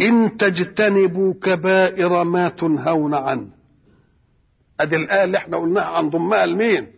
إن تجتنبوا كبائر ما تنهون عنه ادي الآية اللي احنا قلناها هنضمها لمين؟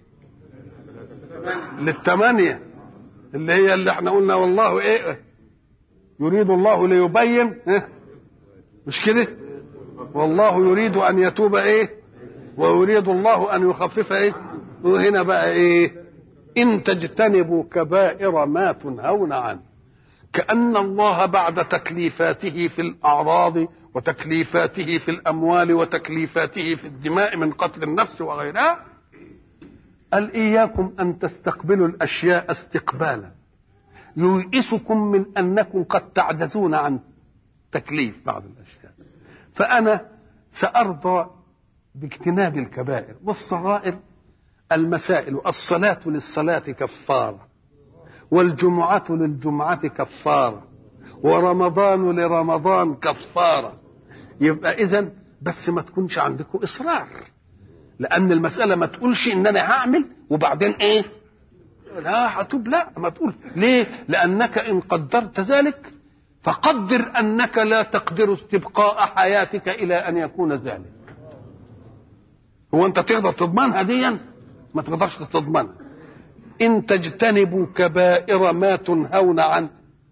للثمانية اللي هي اللي احنا قلنا والله ايه يريد الله ليبين إيه؟ مش كده؟ والله يريد ان يتوب ايه؟ ويريد الله ان يخفف ايه؟ وهنا بقى ايه؟ ان تجتنبوا كبائر ما تنهون عنه كأن الله بعد تكليفاته في الأعراض وتكليفاته في الأموال وتكليفاته في الدماء من قتل النفس وغيرها قال إياكم أن تستقبلوا الأشياء استقبالا ييئسكم من أنكم قد تعجزون عن تكليف بعض الأشياء فأنا سأرضى باجتناب الكبائر والصغائر المسائل الصلاة للصلاة كفارة والجمعة للجمعة كفارة ورمضان لرمضان كفارة يبقى إذا بس ما تكونش عندكم إصرار لأن المسألة ما تقولش إن أنا هعمل وبعدين إيه لا هتوب لا ما تقول ليه لأنك إن قدرت ذلك فقدر أنك لا تقدر استبقاء حياتك إلى أن يكون ذلك هو أنت تقدر تضمنها ديا ما تقدرش تضمنها إن تجتنبوا كبائر ما تنهون عنه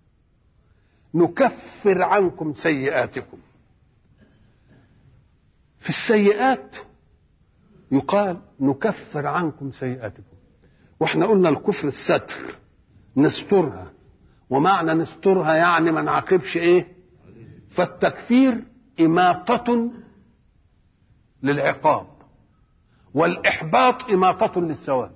نكفر عنكم سيئاتكم في السيئات يقال نكفر عنكم سيئاتكم واحنا قلنا الكفر الستر نسترها ومعنى نسترها يعني ما نعاقبش ايه فالتكفير إماطة للعقاب والإحباط إماطة للثواب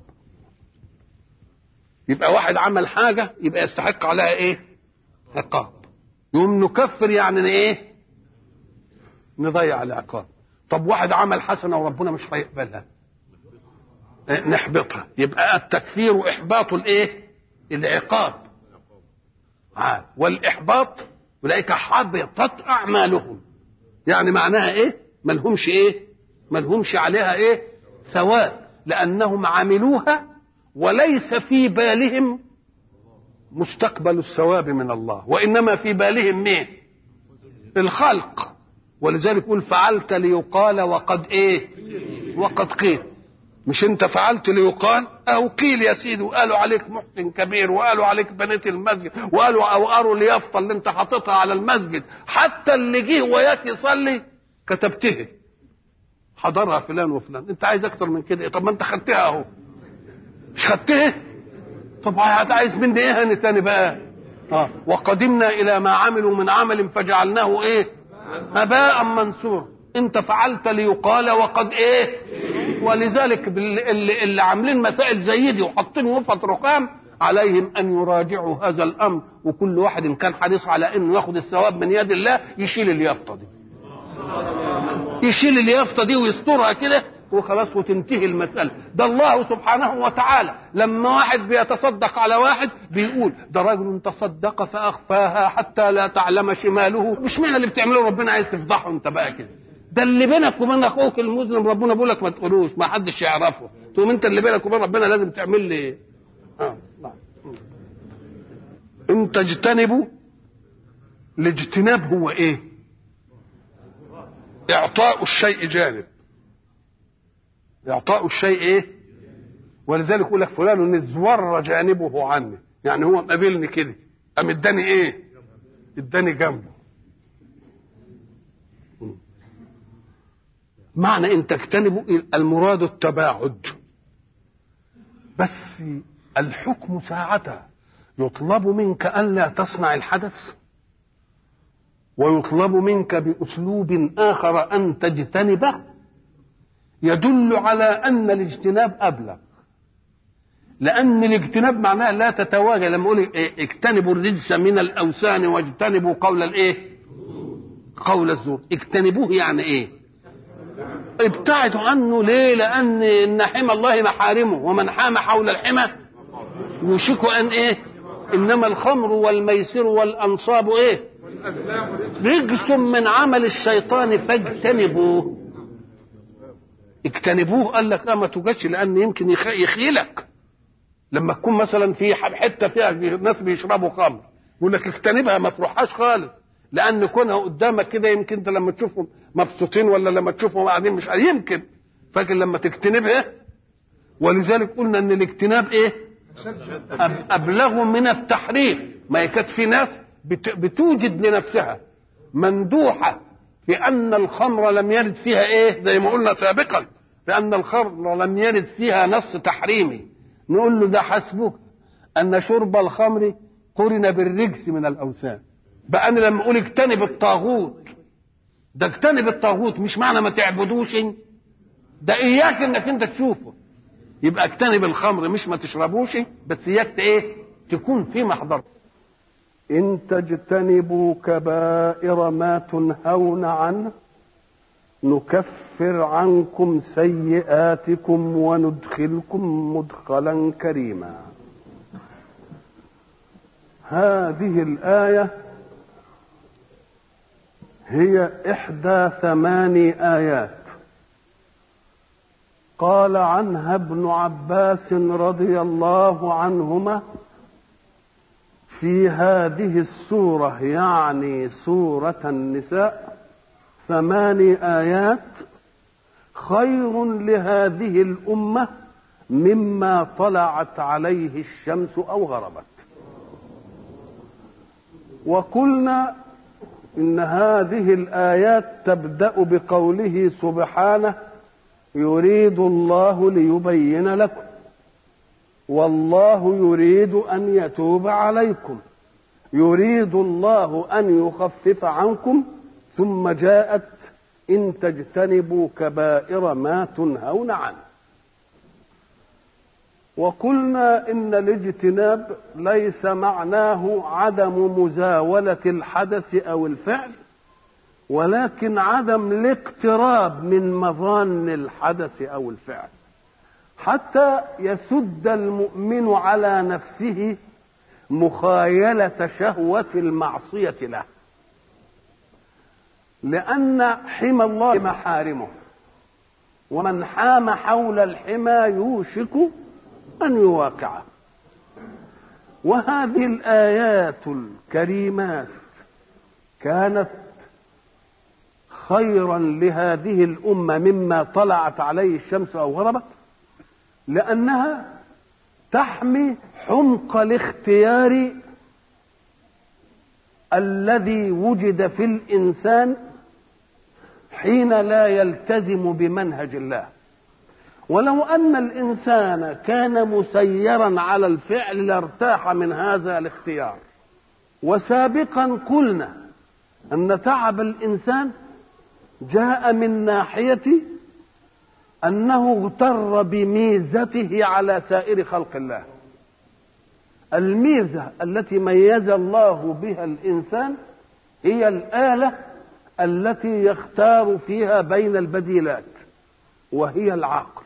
يبقى واحد عمل حاجة يبقى يستحق عليها ايه عقاب يقوم نكفر يعني ايه نضيع العقاب طب واحد عمل حسنة وربنا مش هيقبلها إيه؟ نحبطها يبقى التكفير إحباط الايه العقاب عاد والإحباط أولئك حبطت أعمالهم يعني معناها ايه ملهمش ايه ملهمش عليها ايه ثواب لأنهم عملوها وليس في بالهم مستقبل الثواب من الله وانما في بالهم مين الخلق ولذلك يقول فعلت ليقال وقد ايه وقد قيل مش انت فعلت ليقال او قيل يا سيدي وقالوا عليك محسن كبير وقالوا عليك بنيت المسجد وقالوا او قروا اليافطه اللي انت حاططها على المسجد حتى اللي جه وياك يصلي كتبته حضرها فلان وفلان انت عايز اكتر من كده طب ما انت خدتها اهو مش خدتها طب عايز مني ايه هاني تاني بقى اه وقدمنا الى ما عملوا من عمل فجعلناه ايه هباء منثورا انت فعلت ليقال وقد ايه ولذلك اللي, اللي عاملين مسائل زي دي وحاطين وفة رقام عليهم ان يراجعوا هذا الامر وكل واحد ان كان حريص على انه ياخد الثواب من يد الله يشيل اليافطه دي يشيل اليافطه دي ويسترها كده وخلاص وتنتهي المسألة ده الله سبحانه وتعالى لما واحد بيتصدق على واحد بيقول ده رجل تصدق فأخفاها حتى لا تعلم شماله مش معنى اللي بتعمله ربنا عايز تفضحه انت بقى كده ده اللي بينك وبين اخوك المسلم ربنا بيقول لك ما تقولوش ما حدش يعرفه تقوم انت اللي بينك وبين ربنا لازم تعمل لي اه لا. ان تجتنبوا الاجتناب هو ايه اعطاء الشيء جانب اعطاء الشيء ايه ولذلك يقول لك فلان ازور جانبه عني يعني هو مقابلني كده قام اداني ايه اداني جنبه معنى ان تجتنبوا المراد التباعد بس الحكم ساعتها يطلب منك الا تصنع الحدث ويطلب منك باسلوب اخر ان تجتنبه يدل على ان الاجتناب ابلغ لان الاجتناب معناه لا تتواجه لما اقول إيه اجتنبوا الرجس من الاوثان واجتنبوا قول الايه قول الزور اجتنبوه يعني ايه ابتعدوا عنه ليه لان ان حمى الله محارمه ومن حام حول الحمى يوشك ان ايه انما الخمر والميسر والانصاب ايه رجس من عمل الشيطان فاجتنبوه اجتنبوه قال لك اه ما توجدش لان يمكن يخيلك لما تكون مثلا في حته فيها ناس بيشربوا خمر يقول لك اجتنبها ما تروحهاش خالص لان كونها قدامك كده يمكن انت لما تشوفهم مبسوطين ولا لما تشوفهم قاعدين مش عارف- يمكن فاكر لما تجتنبها ولذلك قلنا ان الاجتناب ايه أب- ابلغ من التحريم ما كانت في ناس بت- بتوجد لنفسها مندوحه في ان الخمر لم يرد فيها ايه زي ما قلنا سابقا بان الخمر لم يرد فيها نص تحريمي نقول له ده حسبك ان شرب الخمر قرن بالرجس من الاوثان بقى انا لما اقول اجتنب الطاغوت ده اجتنب الطاغوت مش معنى ما تعبدوش ده اياك انك انت تشوفه يبقى اجتنب الخمر مش ما تشربوش بس اياك ايه تكون في محضر ان تجتنبوا كبائر ما تنهون عنه نكفر عنكم سيئاتكم وندخلكم مدخلا كريما هذه الايه هي احدى ثماني ايات قال عنها ابن عباس رضي الله عنهما في هذه السوره يعني سوره النساء ثماني ايات خير لهذه الامه مما طلعت عليه الشمس او غربت وقلنا ان هذه الايات تبدا بقوله سبحانه يريد الله ليبين لكم والله يريد ان يتوب عليكم يريد الله ان يخفف عنكم ثم جاءت ان تجتنبوا كبائر ما تنهون عنه وقلنا ان الاجتناب ليس معناه عدم مزاوله الحدث او الفعل ولكن عدم الاقتراب من مظان الحدث او الفعل حتى يسد المؤمن على نفسه مخايله شهوه المعصيه له لان حمى الله محارمه ومن حام حول الحمى يوشك ان يواقعه وهذه الايات الكريمات كانت خيرا لهذه الامه مما طلعت عليه الشمس او غربت لانها تحمي حمق الاختيار الذي وجد في الانسان حين لا يلتزم بمنهج الله ولو ان الانسان كان مسيرا على الفعل لارتاح من هذا الاختيار وسابقا قلنا ان تعب الانسان جاء من ناحيه انه اغتر بميزته على سائر خلق الله الميزه التي ميز الله بها الانسان هي الاله التي يختار فيها بين البديلات وهي العقل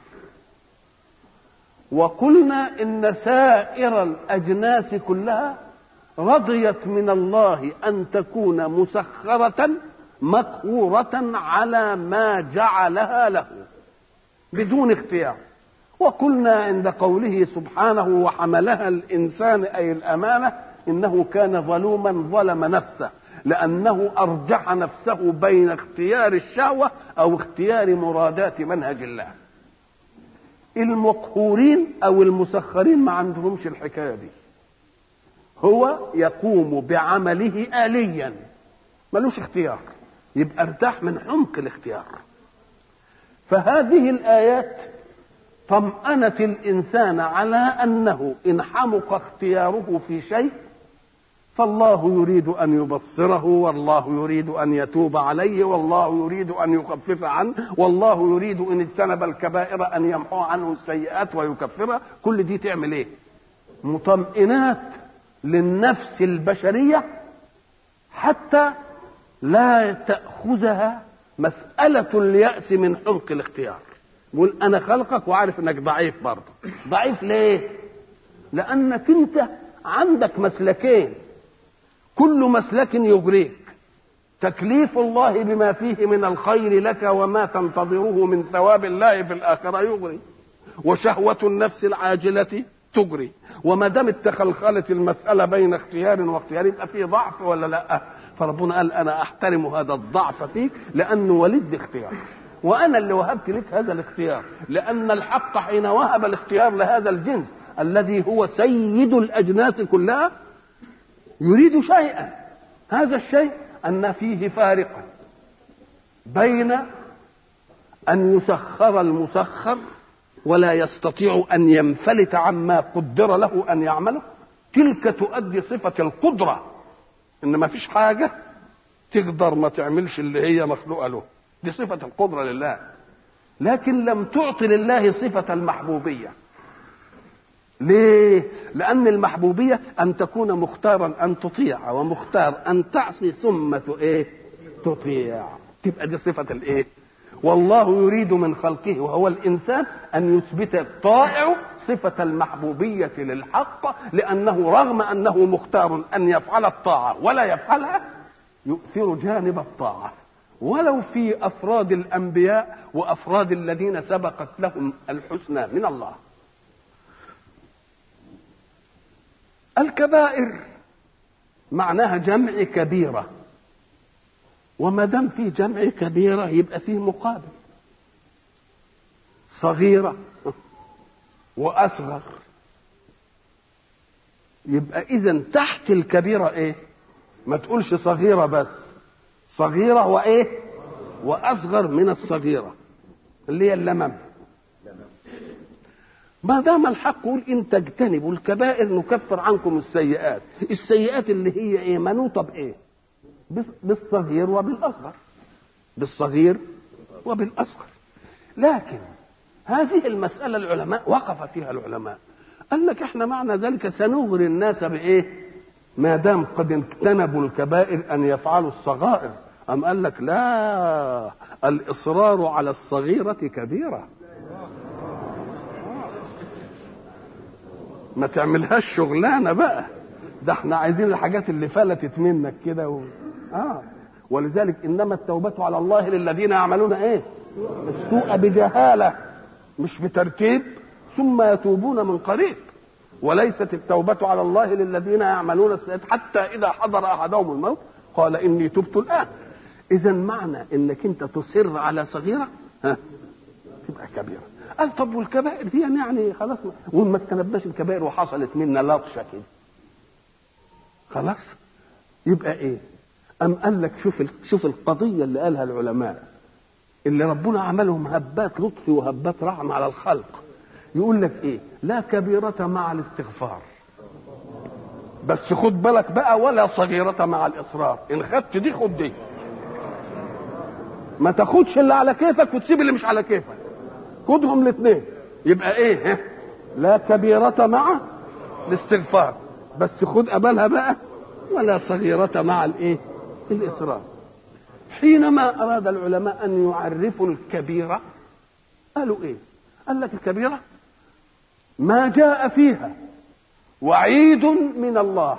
وقلنا ان سائر الاجناس كلها رضيت من الله ان تكون مسخره مقهوره على ما جعلها له بدون اختيار وقلنا عند قوله سبحانه وحملها الانسان اي الامانه انه كان ظلوما ظلم نفسه لانه ارجح نفسه بين اختيار الشهوه او اختيار مرادات منهج الله المقهورين او المسخرين ما عندهمش الحكايه دي هو يقوم بعمله آليا ملوش اختيار يبقى ارتاح من عمق الاختيار فهذه الآيات طمأنت الإنسان على أنه إن حمق اختياره في شيء فالله يريد أن يبصره والله يريد أن يتوب عليه والله يريد أن يخفف عنه والله يريد إن اجتنب الكبائر أن يمحو عنه السيئات ويكفرها كل دي تعمل إيه مطمئنات للنفس البشرية حتى لا تأخذها مسألة اليأس من حمق الاختيار يقول أنا خلقك وعارف إنك ضعيف برضه ضعيف ليه؟ لأنك أنت عندك مسلكين كل مسلك يغريك تكليف الله بما فيه من الخير لك وما تنتظره من ثواب الله في الآخرة يغري وشهوة النفس العاجلة تجري وما دام تخلخلت المسألة بين اختيار واختيار يبقى فيه ضعف ولا لا فربنا قال انا احترم هذا الضعف فيك لانه وليد باختيار وانا اللي وهبت لك هذا الاختيار لان الحق حين وهب الاختيار لهذا الجنس الذي هو سيد الاجناس كلها يريد شيئا هذا الشيء ان فيه فارقا بين ان يسخر المسخر ولا يستطيع ان ينفلت عما قدر له ان يعمله تلك تؤدي صفه القدره ان ما فيش حاجه تقدر ما تعملش اللي هي مخلوقه له دي صفه القدره لله لكن لم تعطي لله صفه المحبوبيه ليه لان المحبوبيه ان تكون مختارا ان تطيع ومختار ان تعصي ثم ايه تطيع تبقى دي صفه الايه والله يريد من خلقه وهو الانسان ان يثبت الطائع صفة المحبوبية للحق لأنه رغم أنه مختار أن يفعل الطاعة ولا يفعلها يؤثر جانب الطاعة ولو في أفراد الأنبياء وأفراد الذين سبقت لهم الحسنى من الله الكبائر معناها جمع كبيرة وما دام في جمع كبيرة يبقى فيه مقابل صغيرة واصغر يبقى اذا تحت الكبيره ايه ما تقولش صغيره بس صغيره وايه واصغر من الصغيره اللي هي اللمم ما دام الحق يقول ان تجتنبوا الكبائر نكفر عنكم السيئات السيئات اللي هي ايه منوطه بايه بالصغير وبالاصغر بالصغير وبالاصغر لكن هذه المسألة العلماء وقف فيها العلماء قال لك احنا معنى ذلك سنغري الناس بإيه ما دام قد اجتنبوا الكبائر أن يفعلوا الصغائر أم قال لك لا الإصرار على الصغيرة كبيرة ما تعملهاش شغلانة بقى ده احنا عايزين الحاجات اللي فلتت منك كده و... آه ولذلك إنما التوبة على الله للذين يعملون إيه السوء بجهالة مش بترتيب ثم يتوبون من قريب وليست التوبة على الله للذين يعملون السيئات حتى إذا حضر أحدهم الموت قال إني تبت الآن إذا معنى إنك أنت تصر على صغيرة ها تبقى كبيرة قال طب والكبائر دي يعني خلاص وما اجتنبناش الكبائر وحصلت منا لطشة كده خلاص يبقى إيه أم قال لك شوف شوف القضية اللي قالها العلماء اللي ربنا عملهم هبات لطف وهبات رحمة على الخلق يقول لك ايه لا كبيرة مع الاستغفار بس خد بالك بقى ولا صغيرة مع الإصرار إن خدت دي خد دي ما تاخدش اللي على كيفك وتسيب اللي مش على كيفك خدهم الاثنين يبقى ايه لا كبيرة مع الاستغفار بس خد قبلها بقى ولا صغيرة مع الايه الإصرار حينما أراد العلماء أن يعرفوا الكبيرة قالوا إيه؟ قال لك الكبيرة ما جاء فيها وعيد من الله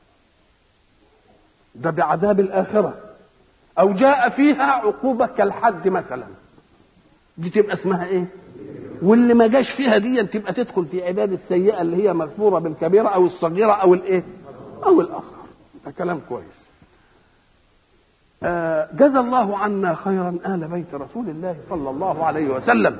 ده بعذاب الآخرة أو جاء فيها عقوبة كالحد مثلا دي تبقى اسمها إيه؟ واللي ما جاش فيها دي تبقى تدخل في عباد السيئة اللي هي مغفورة بالكبيرة أو الصغيرة أو الإيه؟ أو الأصغر ده كلام كويس آه جزى الله عنا خيرا آل بيت رسول الله صلى الله عليه وسلم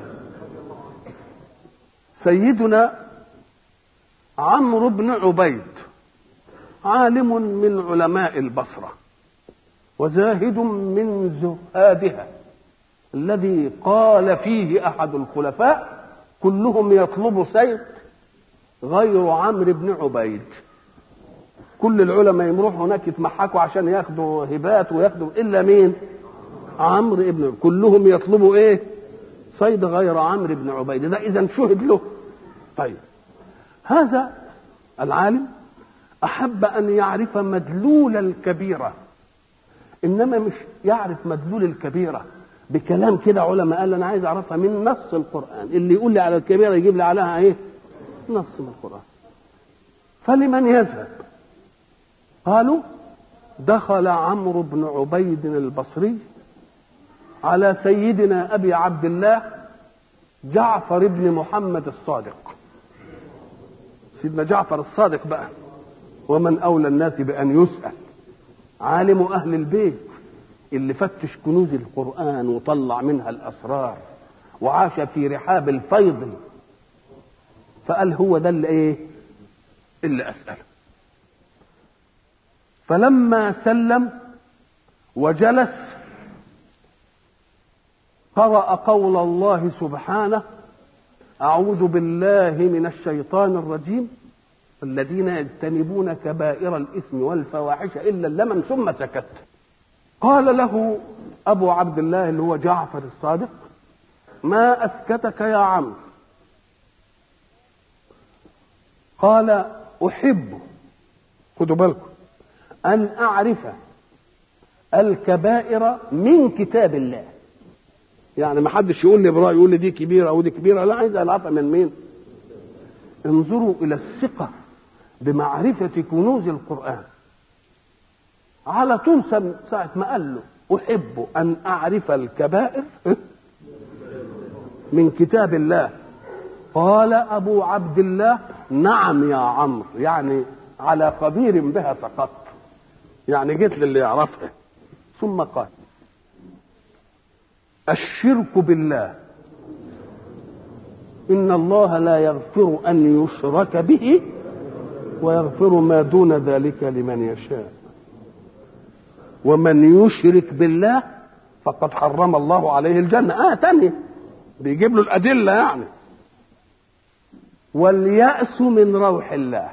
سيدنا عمرو بن عبيد عالم من علماء البصرة وزاهد من زهادها الذي قال فيه أحد الخلفاء كلهم يطلب سيد غير عمرو بن عبيد كل العلماء يروحوا هناك يتمحكوا عشان ياخدوا هبات وياخدوا الا مين؟ عمرو ابن كلهم يطلبوا ايه؟ صيد غير عمرو بن عبيد ده اذا شهد له طيب هذا العالم احب ان يعرف مدلول الكبيره انما مش يعرف مدلول الكبيره بكلام كده علماء قال انا عايز اعرفها من نص القران اللي يقول لي على الكبيره يجيب لي عليها ايه نص من القران فلمن يذهب قالوا دخل عمرو بن عبيد البصري على سيدنا ابي عبد الله جعفر بن محمد الصادق سيدنا جعفر الصادق بقى ومن اولى الناس بان يسال عالم اهل البيت اللي فتش كنوز القران وطلع منها الاسرار وعاش في رحاب الفيض فقال هو ده اللي ايه اللي اساله فلما سلم وجلس قرأ قول الله سبحانه أعوذ بالله من الشيطان الرجيم الذين يجتنبون كبائر الإثم والفواحش إلا اللمم ثم سكت قال له أبو عبد الله اللي هو جعفر الصادق ما أسكتك يا عم قال أحب خدوا بالكم أن أعرف الكبائر من كتاب الله يعني ما حدش يقول لي برأي يقول لي دي كبيرة أو دي كبيرة لا عايز أعرفها من مين انظروا إلى الثقة بمعرفة كنوز القرآن على طول ساعة ما قال له أحب أن أعرف الكبائر من كتاب الله قال أبو عبد الله نعم يا عمرو يعني على خبير بها سقطت يعني جيت للي يعرفها ثم قال الشرك بالله إن الله لا يغفر أن يشرك به ويغفر ما دون ذلك لمن يشاء ومن يشرك بالله فقد حرم الله عليه الجنة آه تانية بيجيب له الأدلة يعني واليأس من روح الله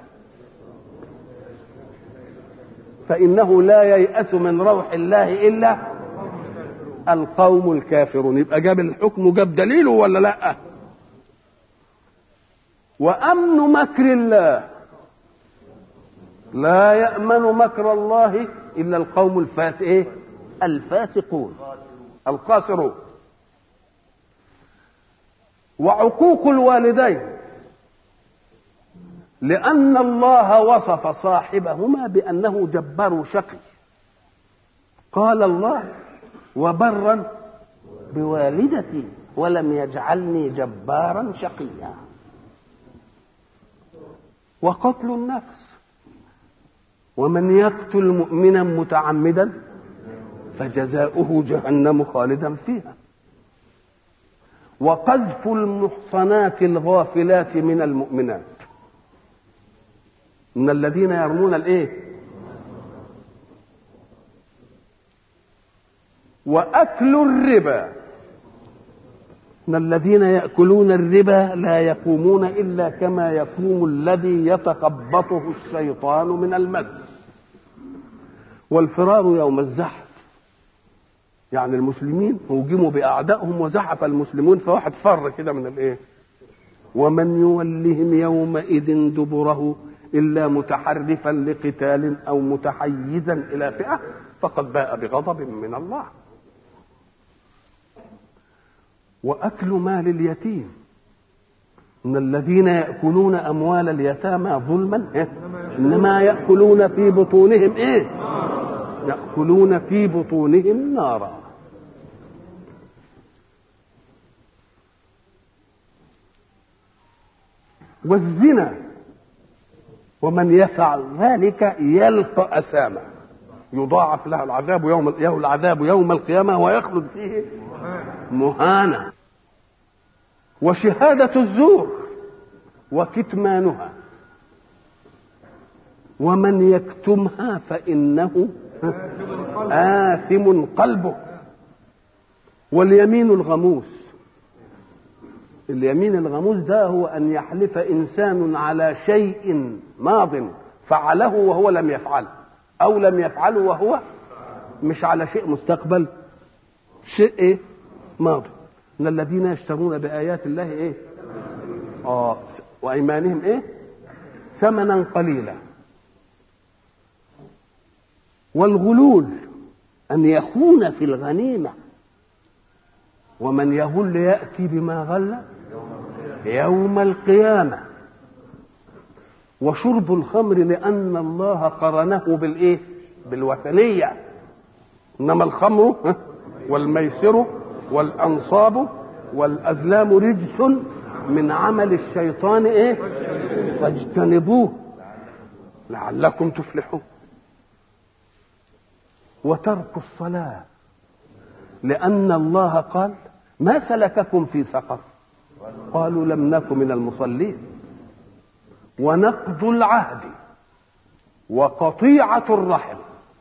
فإنه لا ييأس من روح الله إلا القوم الكافرون يبقى جاب الحكم وجاب دليله ولا لا وأمن مكر الله لا يأمن مكر الله إلا القوم الفاس إيه؟ الفاسقون القاصرون وعقوق الوالدين لأن الله وصف صاحبهما بأنه جبار شقي قال الله وبرا بوالدتي ولم يجعلني جبارا شقيا وقتل النفس ومن يقتل مؤمنا متعمدا فجزاؤه جهنم خالدا فيها وقذف المحصنات الغافلات من المؤمنات من الذين يرمون الايه واكل الربا ان الذين ياكلون الربا لا يقومون الا كما يقوم الذي يتخبطه الشيطان من المس والفرار يوم الزحف يعني المسلمين هوجموا باعدائهم وزحف المسلمون فواحد فر كده من الايه ومن يولهم يومئذ دبره الا متحرفا لقتال او متحيزا الى فئه فقد باء بغضب من الله واكل مال اليتيم ان الذين ياكلون اموال اليتامى ظلما إيه؟ انما ياكلون في بطونهم ايه ياكلون في بطونهم نارا والزنا ومن يفعل ذلك يلقى أسامة يضاعف له العذاب يوم له العذاب يوم القيامة ويخلد فيه مهانا وشهادة الزور وكتمانها ومن يكتمها فإنه آثم قلبه واليمين الغموس اليمين الغموس ده هو أن يحلف إنسان على شيء ماض فعله وهو لم يفعله أو لم يفعله وهو مش على شيء مستقبل شيء إيه ماضي إن الذين يشترون بآيات الله إيه آه وأيمانهم إيه ثمنا قليلا والغلول أن يخون في الغنيمة ومن يغل يأتي بما غل يوم القيامة وشرب الخمر لأن الله قرنه بالإيه؟ بالوثنية إنما الخمر والميسر والأنصاب والأزلام رجس من عمل الشيطان إيه؟ فاجتنبوه لعلكم تفلحون وترك الصلاة لأن الله قال ما سلككم في سقر قالوا لم نك من المصلين ونقض العهد وقطيعة الرحم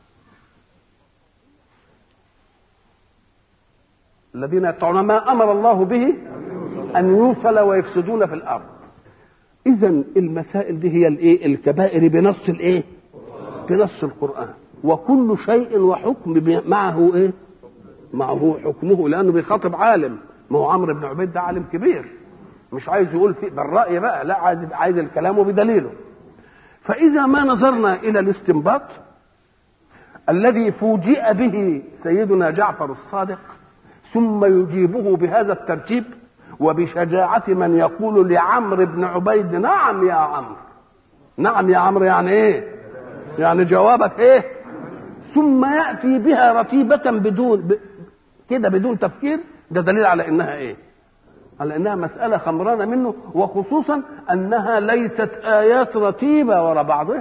الذين يقطعون ما أمر الله به أن يوصل ويفسدون في الأرض إذا المسائل دي هي الإيه الكبائر بنص الإيه بنص القرآن وكل شيء وحكم معه إيه معه حكمه لأنه بيخاطب عالم ما هو عمرو بن عبيد ده عالم كبير مش عايز يقول في بالرأي بقى لا عايز عايز الكلام بدليله فإذا ما نظرنا إلى الاستنباط الذي فوجئ به سيدنا جعفر الصادق ثم يجيبه بهذا الترتيب وبشجاعة من يقول لعمرو بن عبيد نعم يا عمرو نعم يا عمرو يعني ايه يعني جوابك ايه ثم يأتي بها رتيبة بدون ب... كده بدون تفكير ده دليل على انها ايه على انها مسألة خمرانة منه وخصوصا انها ليست ايات رتيبة ورا بعضها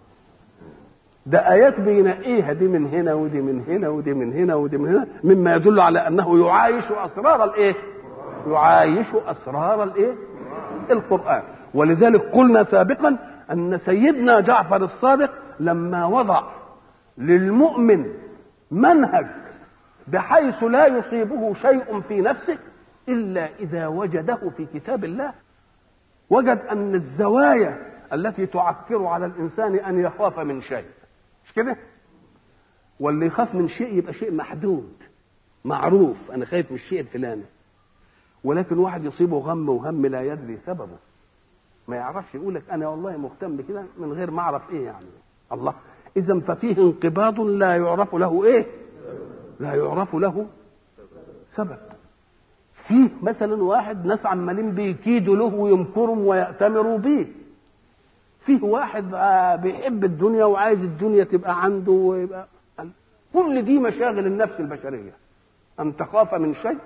ده ايات بينقيها دي من هنا ودي من هنا ودي من هنا ودي من هنا مما يدل على انه يعايش اسرار الايه يعايش اسرار الايه القران ولذلك قلنا سابقا ان سيدنا جعفر الصادق لما وضع للمؤمن منهج بحيث لا يصيبه شيء في نفسه الا اذا وجده في كتاب الله وجد ان الزوايا التي تعكر على الانسان ان يخاف من شيء مش كده واللي يخاف من شيء يبقى شيء محدود معروف انا خايف من الشيء الفلاني ولكن واحد يصيبه غم وهم لا يدري سببه ما يعرفش يقول لك انا والله مهتم بكده من غير ما اعرف ايه يعني الله اذا ففيه انقباض لا يعرف له ايه لا يعرف له سبب فيه مثلا واحد ناس عمالين بيكيدوا له ويمكروا ويأتمروا به فيه واحد بيحب الدنيا وعايز الدنيا تبقى عنده ويبقى كل دي مشاغل النفس البشريه ان تخاف من شيء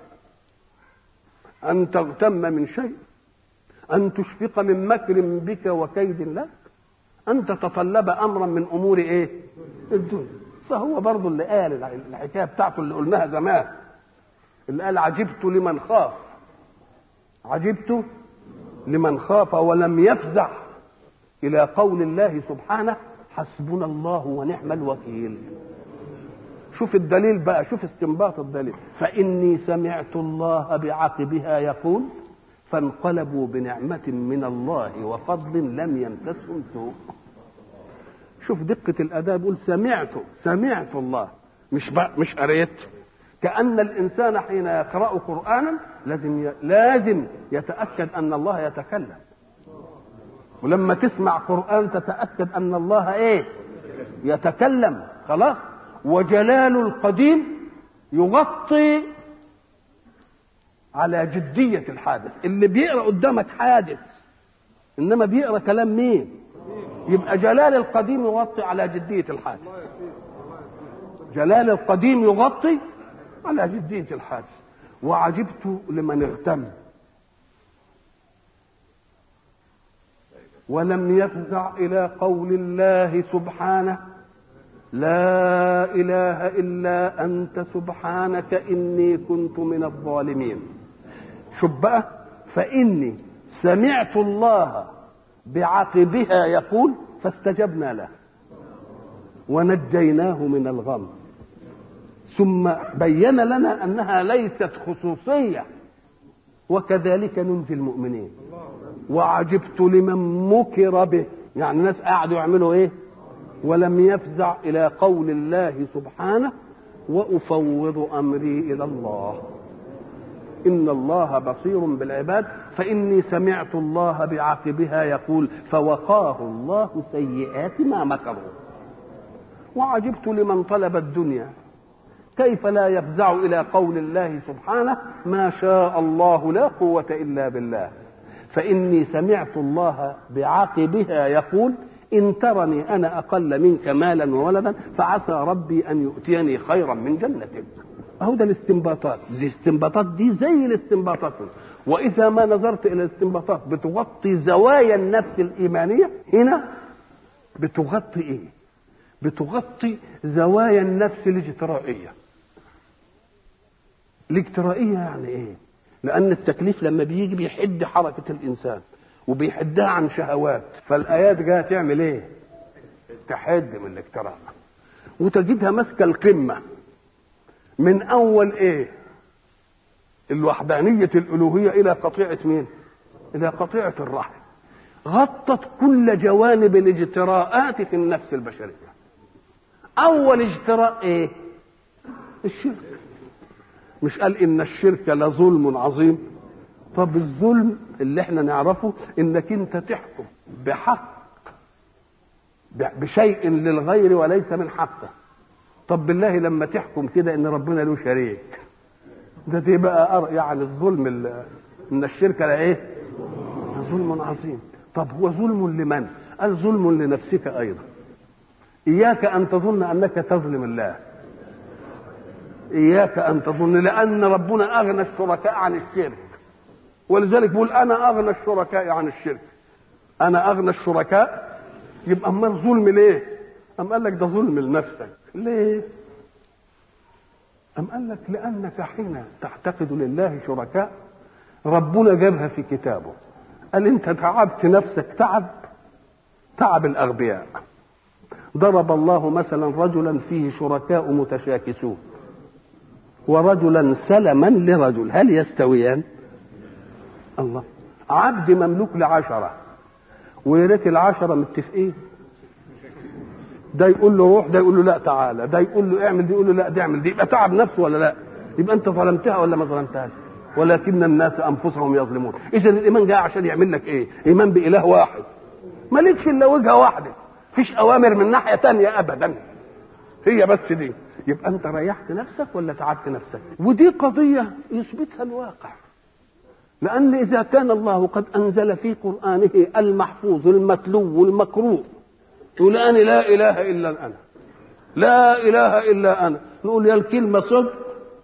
ان تغتم من شيء ان تشفق من مكر بك وكيد لك ان تتطلب امرا من امور ايه الدنيا فهو برضه اللي قال الحكايه بتاعته اللي قلناها زمان اللي قال عجبت لمن خاف عجبت لمن خاف ولم يفزع الى قول الله سبحانه حسبنا الله ونعم الوكيل شوف الدليل بقى شوف استنباط الدليل فاني سمعت الله بعقبها يقول فانقلبوا بنعمة من الله وفضل لم يمسسهم سوء شوف دقة الأداء بيقول سمعت سمعت الله مش بقى مش قريت كأن الإنسان حين يقرأ قرآنا لازم ي... لازم يتأكد أن الله يتكلم ولما تسمع قرآن تتأكد أن الله إيه يتكلم خلاص وجلال القديم يغطي على جدية الحادث اللي بيقرأ قدامك حادث إنما بيقرأ كلام مين يبقى جلال القديم يغطي على جدية الحادث جلال القديم يغطي على جدية الحادث وعجبت لمن اغتم ولم يفزع إلى قول الله سبحانه لا إله إلا أنت سبحانك إني كنت من الظالمين شوف بقى فإني سمعت الله بعقبها يقول فاستجبنا له ونجيناه من الغم ثم بين لنا أنها ليست خصوصية وكذلك ننجي المؤمنين وعجبت لمن مكر به يعني الناس قعدوا يعملوا ايه ولم يفزع الى قول الله سبحانه وافوض امري الى الله ان الله بصير بالعباد فاني سمعت الله بعقبها يقول فوقاه الله سيئات ما مكروا وعجبت لمن طلب الدنيا كيف لا يفزع الى قول الله سبحانه ما شاء الله لا قوه الا بالله فاني سمعت الله بعقبها يقول ان ترني انا اقل منك مالا وولدا فعسى ربي ان يؤتيني خيرا من جنتك اهو ده الاستنباطات دي الاستنباطات دي زي الاستنباطات واذا ما نظرت الى الاستنباطات بتغطي زوايا النفس الايمانيه هنا بتغطي ايه بتغطي زوايا النفس الاجترائيه الاجترائيه يعني ايه لان التكليف لما بيجي بيحد حركه الانسان وبيحدها عن شهوات فالايات جايه تعمل ايه تحد من الاجتراء وتجدها ماسكه القمه من اول ايه الوحدانيه الالوهيه الى قطيعه مين الى قطيعه الرحم غطت كل جوانب الاجتراءات في النفس البشريه اول اجتراء ايه الشرك مش قال ان الشرك لظلم عظيم طب الظلم اللي احنا نعرفه انك انت تحكم بحق بشيء للغير وليس من حقه طب بالله لما تحكم كده ان ربنا له شريك ده دي بقى يعني الظلم ان الشرك لا ايه ظلم عظيم طب هو ظلم لمن قال ظلم لنفسك ايضا اياك ان تظن انك تظلم الله اياك ان تظن لان ربنا اغنى الشركاء عن الشرك ولذلك بيقول انا اغنى الشركاء عن الشرك انا اغنى الشركاء يبقى امال ظلم ليه ام قال لك ده ظلم لنفسك ليه ام قال لك لانك حين تعتقد لله شركاء ربنا جابها في كتابه قال انت تعبت نفسك تعب تعب الاغبياء ضرب الله مثلا رجلا فيه شركاء متشاكسون ورجلا سلما لرجل هل يستويان الله عبد مملوك لعشرة ويا ريت العشرة متفقين ده يقول له روح ده يقول له لا تعالى ده يقول له اعمل دي يقول له لا دي اعمل دي يبقى تعب نفسه ولا لا يبقى انت ظلمتها ولا ما ظلمتهاش ولكن الناس انفسهم يظلمون اذا الايمان جاي عشان يعمل لك ايه ايمان باله واحد مالكش الا وجهه واحده فيش اوامر من ناحيه تانية ابدا هي بس دي يبقى انت ريحت نفسك ولا تعبت نفسك ودي قضيه يثبتها الواقع لان اذا كان الله قد انزل في قرانه المحفوظ المتلو المقروء يقول انا لا اله الا انا لا اله الا انا نقول يا الكلمه صدق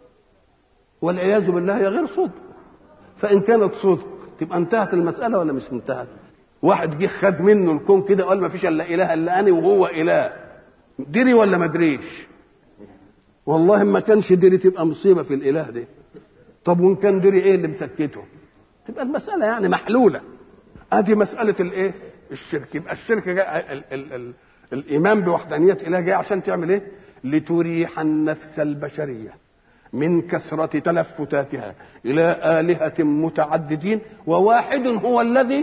والعياذ بالله هي غير صدق فان كانت صدق تبقى انتهت المساله ولا مش انتهت واحد جه خد منه الكون كده وقال ما فيش الا اله الا انا وهو اله دري ولا ما دريش والله ما كانش دري تبقى مصيبه في الاله ده طب وان كان دري ايه اللي مسكته تبقى المساله يعني محلوله ادي مساله الايه الشرك يبقى الشرك جاء ال ال ال الايمان بوحدانيه اله جاي عشان تعمل ايه لتريح النفس البشريه من كثرة تلفتاتها إلى آلهة متعددين وواحد هو الذي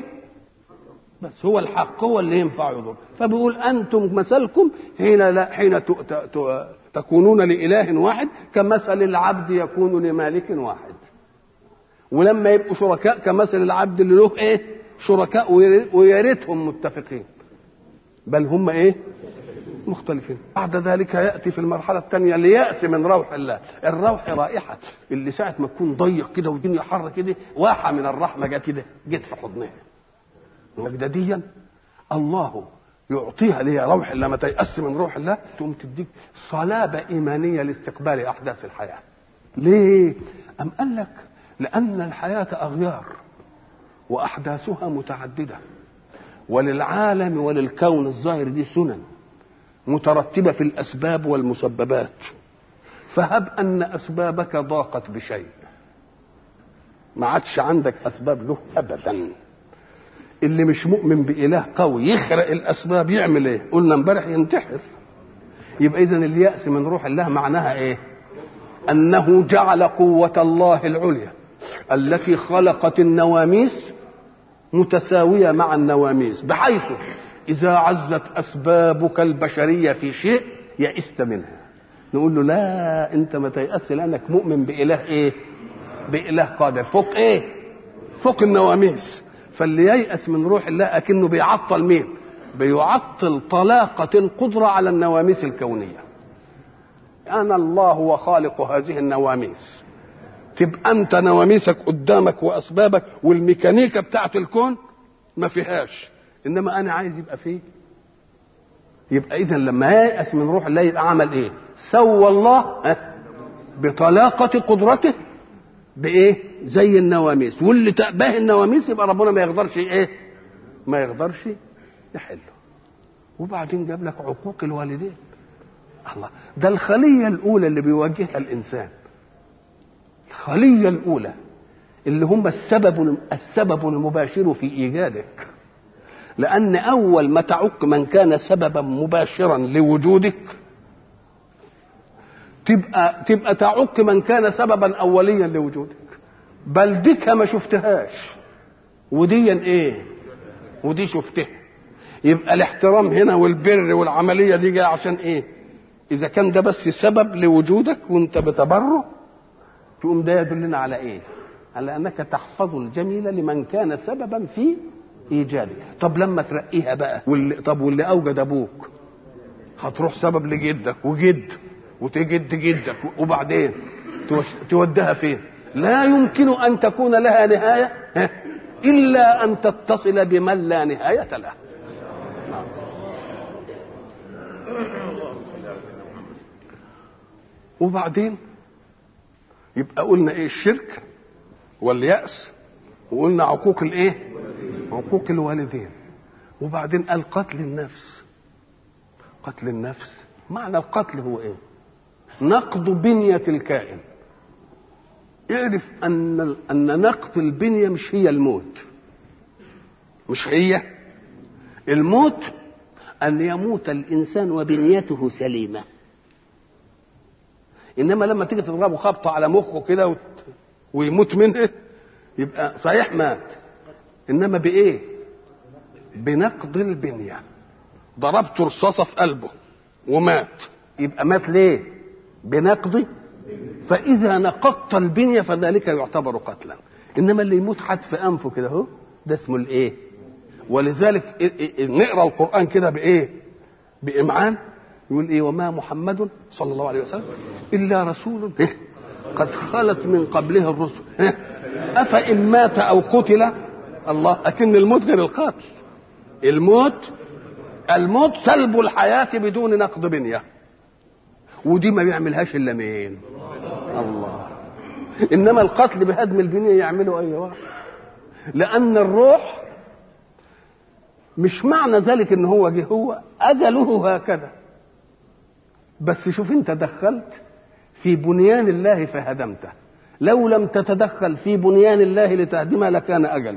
بس هو الحق هو اللي ينفع يضر فبيقول أنتم مثلكم حين لا حين تكونون لإله واحد كمثل العبد يكون لمالك واحد ولما يبقوا شركاء كمثل العبد اللي له ايه شركاء ويا ريتهم متفقين بل هم ايه مختلفين بعد ذلك ياتي في المرحله الثانيه ليأس من روح الله الروح رائحه اللي ساعه ما تكون ضيق كده والدنيا حر كده واحه من الرحمه جت كده جت في حضنها وجدديا الله يعطيها ليه روح الله ما تيأس من روح الله تقوم تديك صلابة إيمانية لاستقبال أحداث الحياة ليه؟ أم قال لك لأن الحياة أغيار وأحداثها متعددة وللعالم وللكون الظاهر دي سنن مترتبة في الأسباب والمسببات فهب أن أسبابك ضاقت بشيء ما عادش عندك أسباب له أبدا اللي مش مؤمن بإله قوي يخرق الأسباب يعمل إيه؟ قلنا امبارح ينتحر يبقى إذا اليأس من روح الله معناها إيه؟ أنه جعل قوة الله العليا التي خلقت النواميس متساوية مع النواميس بحيث إذا عزت أسبابك البشرية في شيء يئست منها نقول له لا أنت ما تيأس لأنك مؤمن بإله إيه بإله قادر فوق إيه فوق النواميس فاللي ييأس من روح الله أكنه بيعطل مين بيعطل طلاقة القدرة على النواميس الكونية أنا الله وخالق هذه النواميس تبقى أنت نواميسك قدامك وأسبابك والميكانيكا بتاعت الكون ما فيهاش إنما أنا عايز يبقى فيه يبقى إذا لما ييأس من روح الله يبقى عمل إيه؟ سوى الله بطلاقة قدرته بإيه؟ زي النواميس واللي تأباه النواميس يبقى ربنا ما يقدرش إيه؟ ما يقدرش يحله وبعدين جاب لك عقوق الوالدين الله ده الخلية الأولى اللي بيواجهها الإنسان الخلية الأولى اللي هم السبب السبب المباشر في إيجادك لأن أول ما تعق من كان سببا مباشرا لوجودك تبقى تبقى تعق من كان سببا أوليا لوجودك بل ديك ما شفتهاش وديا ايه ودي شفتها يبقى الاحترام هنا والبر والعملية دي جاية عشان ايه اذا كان ده بس سبب لوجودك وانت بتبره تقوم ده يدلنا على ايه على انك تحفظ الجميل لمن كان سببا في ايجادك طب لما ترقيها بقى واللي طب واللي اوجد ابوك هتروح سبب لجدك وجد وتجد جدك وبعدين تودها فين لا يمكن ان تكون لها نهايه الا ان تتصل بمن لا نهايه له وبعدين يبقى قلنا ايه الشرك واليأس وقلنا عقوق الايه عقوق الوالدين وبعدين قال قتل النفس قتل النفس معنى القتل هو ايه نقض بنية الكائن اعرف ان ان نقض البنية مش هي الموت مش هي الموت ان يموت الانسان وبنيته سليمه انما لما تيجي تضربه خبطه على مخه كده وت... ويموت منه يبقى صحيح مات انما بايه بنقض البنيه ضربت رصاصه في قلبه ومات يبقى مات ليه بنقض فاذا نقضت البنيه فذلك يعتبر قتلا انما اللي يموت حد في انفه كده اهو ده اسمه الايه ولذلك نقرا القران كده بايه بامعان يقول ايه وما محمد صلى الله عليه وسلم الا رسول قد خلت من قبله الرسل افان مات او قتل الله اكن الموت غير القتل الموت الموت سلب الحياه بدون نقض بنيه ودي ما بيعملهاش الا مين الله انما القتل بهدم البنيه يعمله اي واحد لان الروح مش معنى ذلك ان هو جه هو اجله هكذا بس شوف انت دخلت في بنيان الله فهدمته لو لم تتدخل في بنيان الله لتهدمه لكان اجله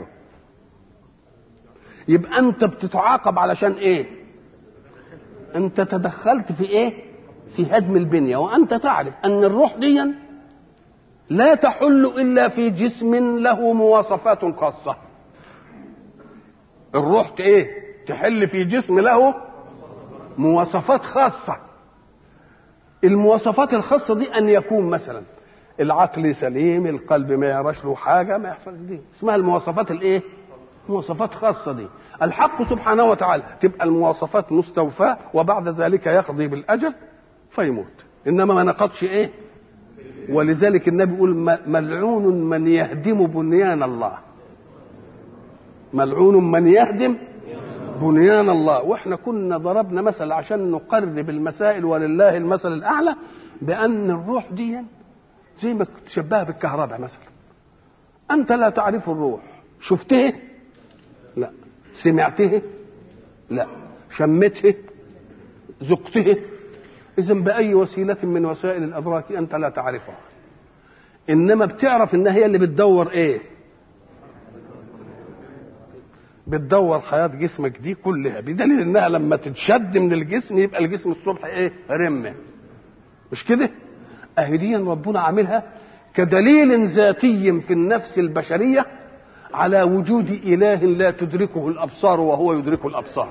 يبقى انت بتتعاقب علشان ايه انت تدخلت في ايه في هدم البنيه وانت تعرف ان الروح دي لا تحل الا في جسم له مواصفات خاصه الروح ايه تحل في جسم له مواصفات خاصه المواصفات الخاصه دي ان يكون مثلا العقل سليم القلب ما يراش له حاجه ما يحصل دي اسمها المواصفات الايه مواصفات خاصه دي الحق سبحانه وتعالى تبقى المواصفات مستوفاه وبعد ذلك يقضي بالاجل فيموت انما ما نقضش ايه ولذلك النبي يقول ملعون من يهدم بنيان الله ملعون من يهدم بنيان الله واحنا كنا ضربنا مثل عشان نقرب المسائل ولله المثل الاعلى بان الروح دي زي ما تشبهها بالكهرباء مثلا انت لا تعرف الروح شفته لا سمعته لا شمته ذقته اذا باي وسيله من وسائل الادراك انت لا تعرفها انما بتعرف انها هي اللي بتدور ايه بتدور حياة جسمك دي كلها بدليل انها لما تتشد من الجسم يبقى الجسم الصبح ايه رمة مش كده اهي دي ربنا عاملها كدليل ذاتي في النفس البشرية على وجود اله لا تدركه الابصار وهو يدرك الابصار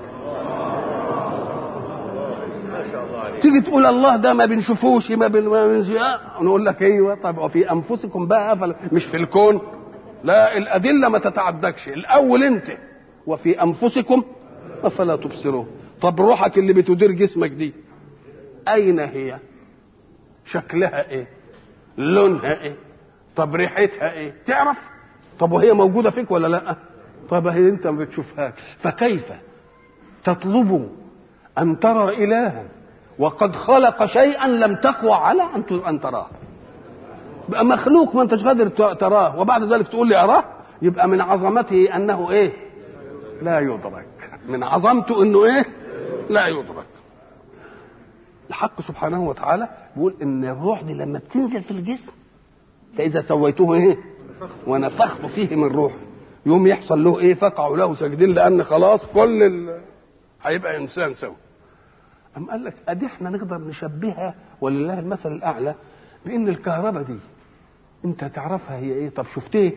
تيجي تقول الله ده ما بنشوفوش ما بن نقول لك ايوه طب وفي انفسكم بقى فل... مش في الكون لا الادله ما تتعدكش الاول انت وفي انفسكم افلا تبصرون طب روحك اللي بتدير جسمك دي اين هي شكلها ايه لونها ايه طب ريحتها ايه تعرف طب وهي موجوده فيك ولا لا طب هي انت ما بتشوفهاش فكيف تطلب ان ترى الها وقد خلق شيئا لم تقوى على ان ان تراه بقى مخلوق ما انتش قادر تراه وبعد ذلك تقول لي اراه يبقى من عظمته انه ايه لا يدرك من عظمته انه ايه لا يدرك الحق سبحانه وتعالى بيقول ان الروح دي لما بتنزل في الجسم فاذا سويته ايه ونفخت فيه من روح يوم يحصل له ايه فقعوا له ساجدين لان خلاص كل ال... هيبقى انسان سوي أم قال لك ادي احنا نقدر نشبهها ولله المثل الاعلى بان الكهرباء دي انت تعرفها هي ايه طب شفت ايه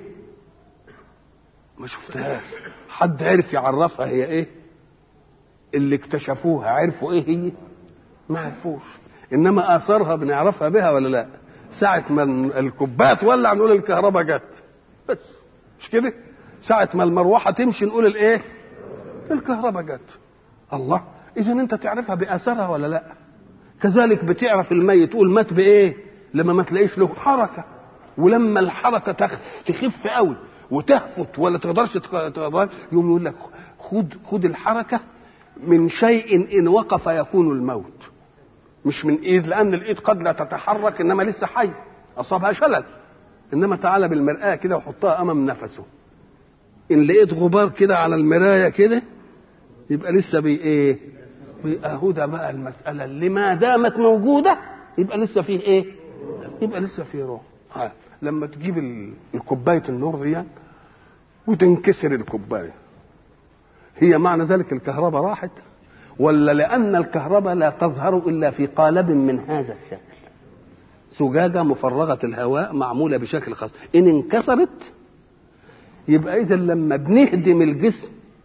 ما شفتهاش حد عرف يعرفها هي ايه اللي اكتشفوها عرفوا ايه هي ما عرفوش انما اثارها بنعرفها بها ولا لا ساعة ما الكوبايه تولع نقول الكهرباء جت بس مش كده ساعة ما المروحة تمشي نقول الايه الكهرباء جت الله اذا انت تعرفها باثرها ولا لا كذلك بتعرف الميت تقول مات بايه لما ما تلاقيش له حركه ولما الحركه تخف تخف قوي وتهفت ولا تقدرش تقدر يوم يقول لك خد خد الحركه من شيء ان وقف يكون الموت مش من ايد لان الايد قد لا تتحرك انما لسه حي اصابها شلل انما تعالى بالمراه كده وحطها امام نفسه ان لقيت غبار كده على المرايه كده يبقى لسه بي ايه بأهدى بقى المسألة اللي ما دامت موجودة يبقى لسه فيه ايه يبقى لسه فيه روح ها. لما تجيب الكوباية النور دي وتنكسر الكوباية هي معنى ذلك الكهرباء راحت ولا لأن الكهرباء لا تظهر إلا في قالب من هذا الشكل زجاجة مفرغة الهواء معمولة بشكل خاص إن انكسرت يبقى إذا لما بنهدم الجسم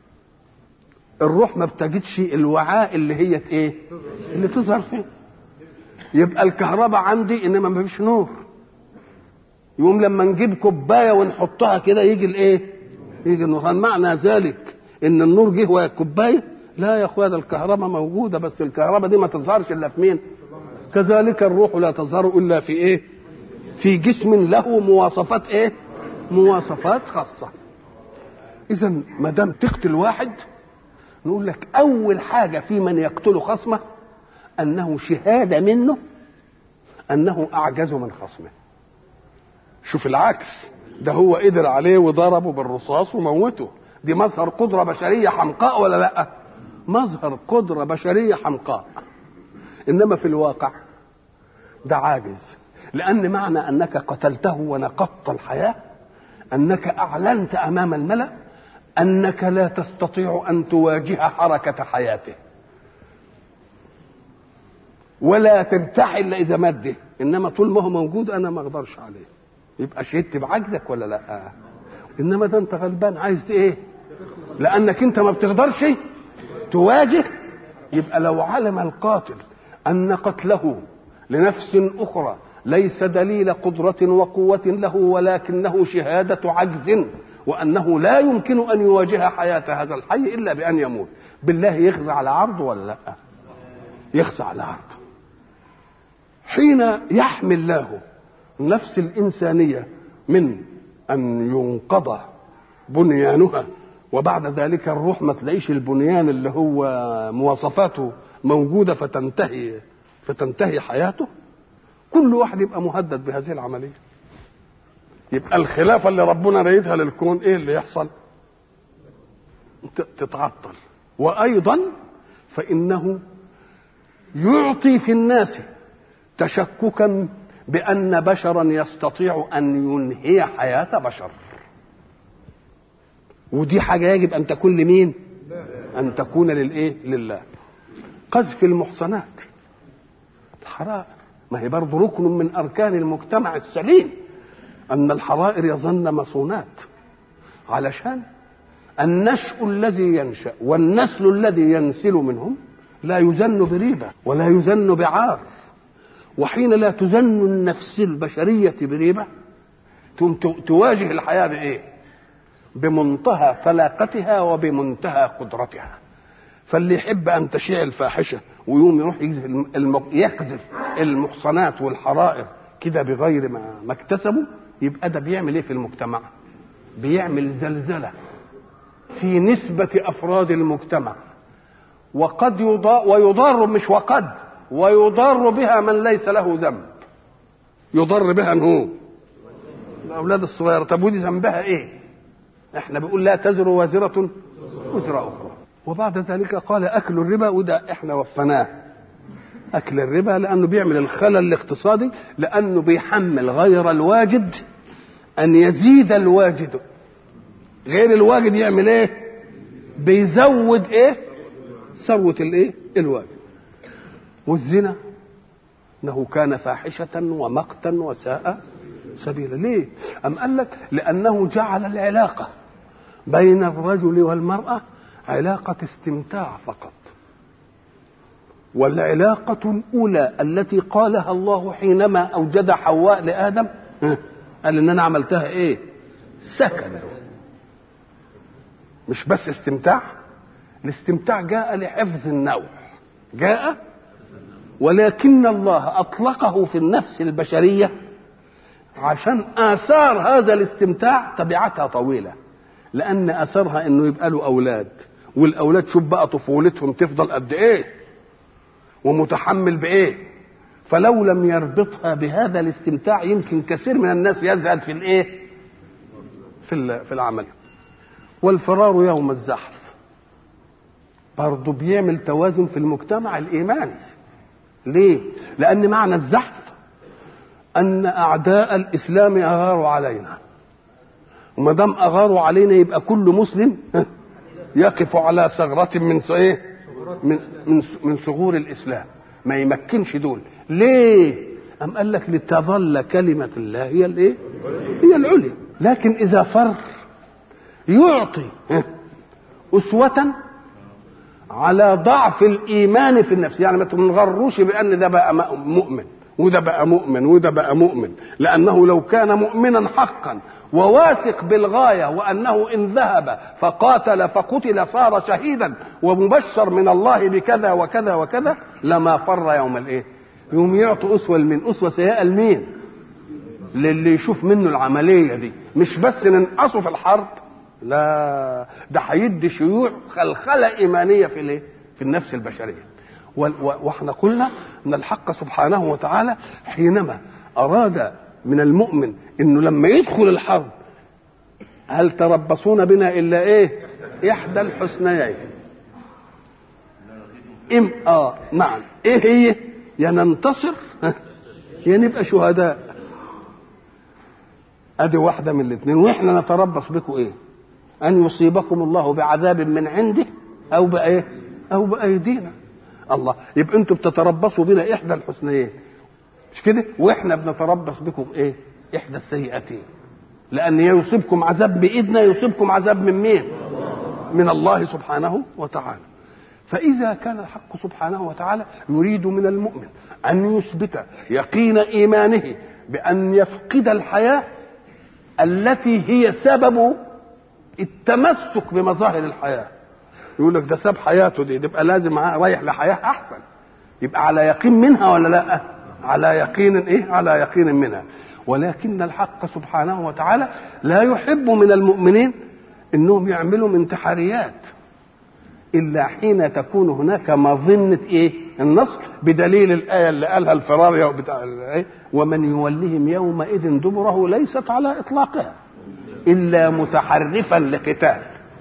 الروح ما بتجدش الوعاء اللي هي ايه اللي تظهر فيه يبقى الكهرباء عندي انما ما فيش نور يقوم لما نجيب كوبايه ونحطها كده يجي الايه يجي النور هل معنى ذلك ان النور جه ويا الكوبايه لا يا اخويا ده الكهرباء موجوده بس الكهرباء دي ما تظهرش الا في مين كذلك الروح لا تظهر الا في ايه في جسم له مواصفات ايه مواصفات خاصه اذا ما دام تقتل واحد نقول لك اول حاجه في من يقتل خصمه انه شهاده منه انه اعجز من خصمه شوف العكس ده هو قدر عليه وضربه بالرصاص وموته دي مظهر قدره بشريه حمقاء ولا لا مظهر قدره بشريه حمقاء انما في الواقع ده عاجز لان معنى انك قتلته ونقضت الحياه انك اعلنت امام الملا انك لا تستطيع ان تواجه حركه حياته ولا ترتاح الا اذا مده انما طول ما هو موجود انا ما اقدرش عليه يبقى شهدت بعجزك ولا لا انما ده انت غلبان عايز ايه لانك انت ما بتقدرش تواجه يبقى لو علم القاتل ان قتله لنفس اخرى ليس دليل قدره وقوه له ولكنه شهاده عجز وانه لا يمكن ان يواجه حياه هذا الحي الا بان يموت بالله يخزى على عرضه ولا لا يخزى على عرضه حين يحمي الله النفس الانسانيه من ان ينقض بنيانها وبعد ذلك الروح ما تلاقيش البنيان اللي هو مواصفاته موجوده فتنتهي فتنتهي حياته كل واحد يبقى مهدد بهذه العمليه يبقى الخلافه اللي ربنا رايدها للكون ايه اللي يحصل تتعطل وايضا فانه يعطي في الناس تشككا بان بشرا يستطيع ان ينهي حياه بشر ودي حاجه يجب ان تكون لمين ان تكون للايه لله قذف المحصنات الحرائر ما هي برضه ركن من اركان المجتمع السليم ان الحرائر يظن مصونات علشان النشء الذي ينشا والنسل الذي ينسل منهم لا يزن بريبه ولا يزن بعار وحين لا تزن النفس البشريه بريبه تواجه الحياه بايه بمنتهى فلاقتها وبمنتهى قدرتها فاللي يحب ان تشيع الفاحشه ويوم يروح يقذف المحصنات والحرائر كده بغير ما, ما اكتسبوا يبقى ده بيعمل ايه في المجتمع بيعمل زلزله في نسبه افراد المجتمع وقد يضار ويضار مش وقد ويضار بها من ليس له ذنب يضر بها من هو الاولاد الصغيره طب ودي ذنبها ايه احنا بنقول لا تزر وازره وزر اخرى وبعد ذلك قال اكل الربا وده احنا وفناه اكل الربا لانه بيعمل الخلل الاقتصادي لانه بيحمل غير الواجد ان يزيد الواجد غير الواجد يعمل ايه بيزود ايه ثروه الايه الواجد والزنا انه كان فاحشه ومقتا وساء سبيلا ليه ام قال لك لانه جعل العلاقه بين الرجل والمراه علاقه استمتاع فقط والعلاقة الأولى التي قالها الله حينما أوجد حواء لآدم قال إن أنا عملتها إيه؟ سكن مش بس استمتاع الاستمتاع جاء لحفظ النوع جاء ولكن الله أطلقه في النفس البشرية عشان آثار هذا الاستمتاع تبعتها طويلة لأن أثرها إنه يبقى له أولاد والأولاد شوف بقى طفولتهم تفضل قد إيه ومتحمل بايه فلو لم يربطها بهذا الاستمتاع يمكن كثير من الناس يزهد في الايه في في العمل والفرار يوم الزحف برضه بيعمل توازن في المجتمع الايماني ليه لان معنى الزحف ان اعداء الاسلام اغاروا علينا وما دام اغاروا علينا يبقى كل مسلم يقف على ثغره من ايه من من من ثغور الاسلام ما يمكنش دول ليه ام قال لك لتظل كلمه الله هي الايه هي العليا لكن اذا فر يعطي اسوه على ضعف الايمان في النفس يعني ما تنغروش بان ده بقى مؤمن وده بقى مؤمن وده بقى مؤمن لانه لو كان مؤمنا حقا وواثق بالغاية وأنه إن ذهب فقاتل فقتل صار شهيدا ومبشر من الله بكذا وكذا وكذا لما فر يوم الإيه يوم يعطوا أسوة لمين أسوة سيئة لمين للي يشوف منه العملية دي مش بس ننقصه في الحرب لا ده هيدي شيوع خلخلة إيمانية في الإيه في النفس البشرية واحنا قلنا ان الحق سبحانه وتعالى حينما اراد من المؤمن انه لما يدخل الحرب هل تربصون بنا الا ايه احدى الحسنيين ام اه نعم ايه هي يا ننتصر يا نبقى شهداء ادي واحده من الاثنين واحنا نتربص بكم ايه ان يصيبكم الله بعذاب من عنده او بايه او بايدينا الله يبقى انتم بتتربصوا بنا احدى الحسنيين مش كده واحنا بنتربص بكم ايه احدى السيئتين لان يصيبكم عذاب بايدنا يصيبكم عذاب من مين من الله سبحانه وتعالى فاذا كان الحق سبحانه وتعالى يريد من المؤمن ان يثبت يقين ايمانه بان يفقد الحياه التي هي سبب التمسك بمظاهر الحياه يقول لك ده ساب حياته دي يبقى لازم رايح لحياه احسن يبقى على يقين منها ولا لا على يقين ايه على يقين منها ولكن الحق سبحانه وتعالى لا يحب من المؤمنين انهم يعملوا انتحاريات الا حين تكون هناك مظنه ايه النصر بدليل الايه اللي قالها الفرار بتاع إيه؟ ومن يولهم يومئذ دبره ليست على اطلاقها الا متحرفا لقتال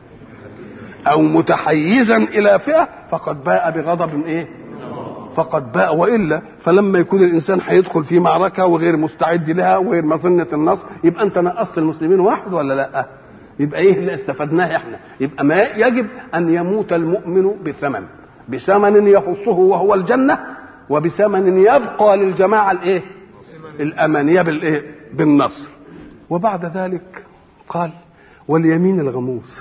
او متحيزا الى فئه فقد باء بغضب ايه فقد باء والا فلما يكون الانسان هيدخل في معركه وغير مستعد لها وغير مظنه النصر يبقى انت نقصت المسلمين واحد ولا لا يبقى ايه اللي استفدناه احنا يبقى ما يجب ان يموت المؤمن بثمن بثمن يخصه وهو الجنه وبثمن يبقى للجماعه الايه الامانيه بالايه بالنصر وبعد ذلك قال واليمين الغموس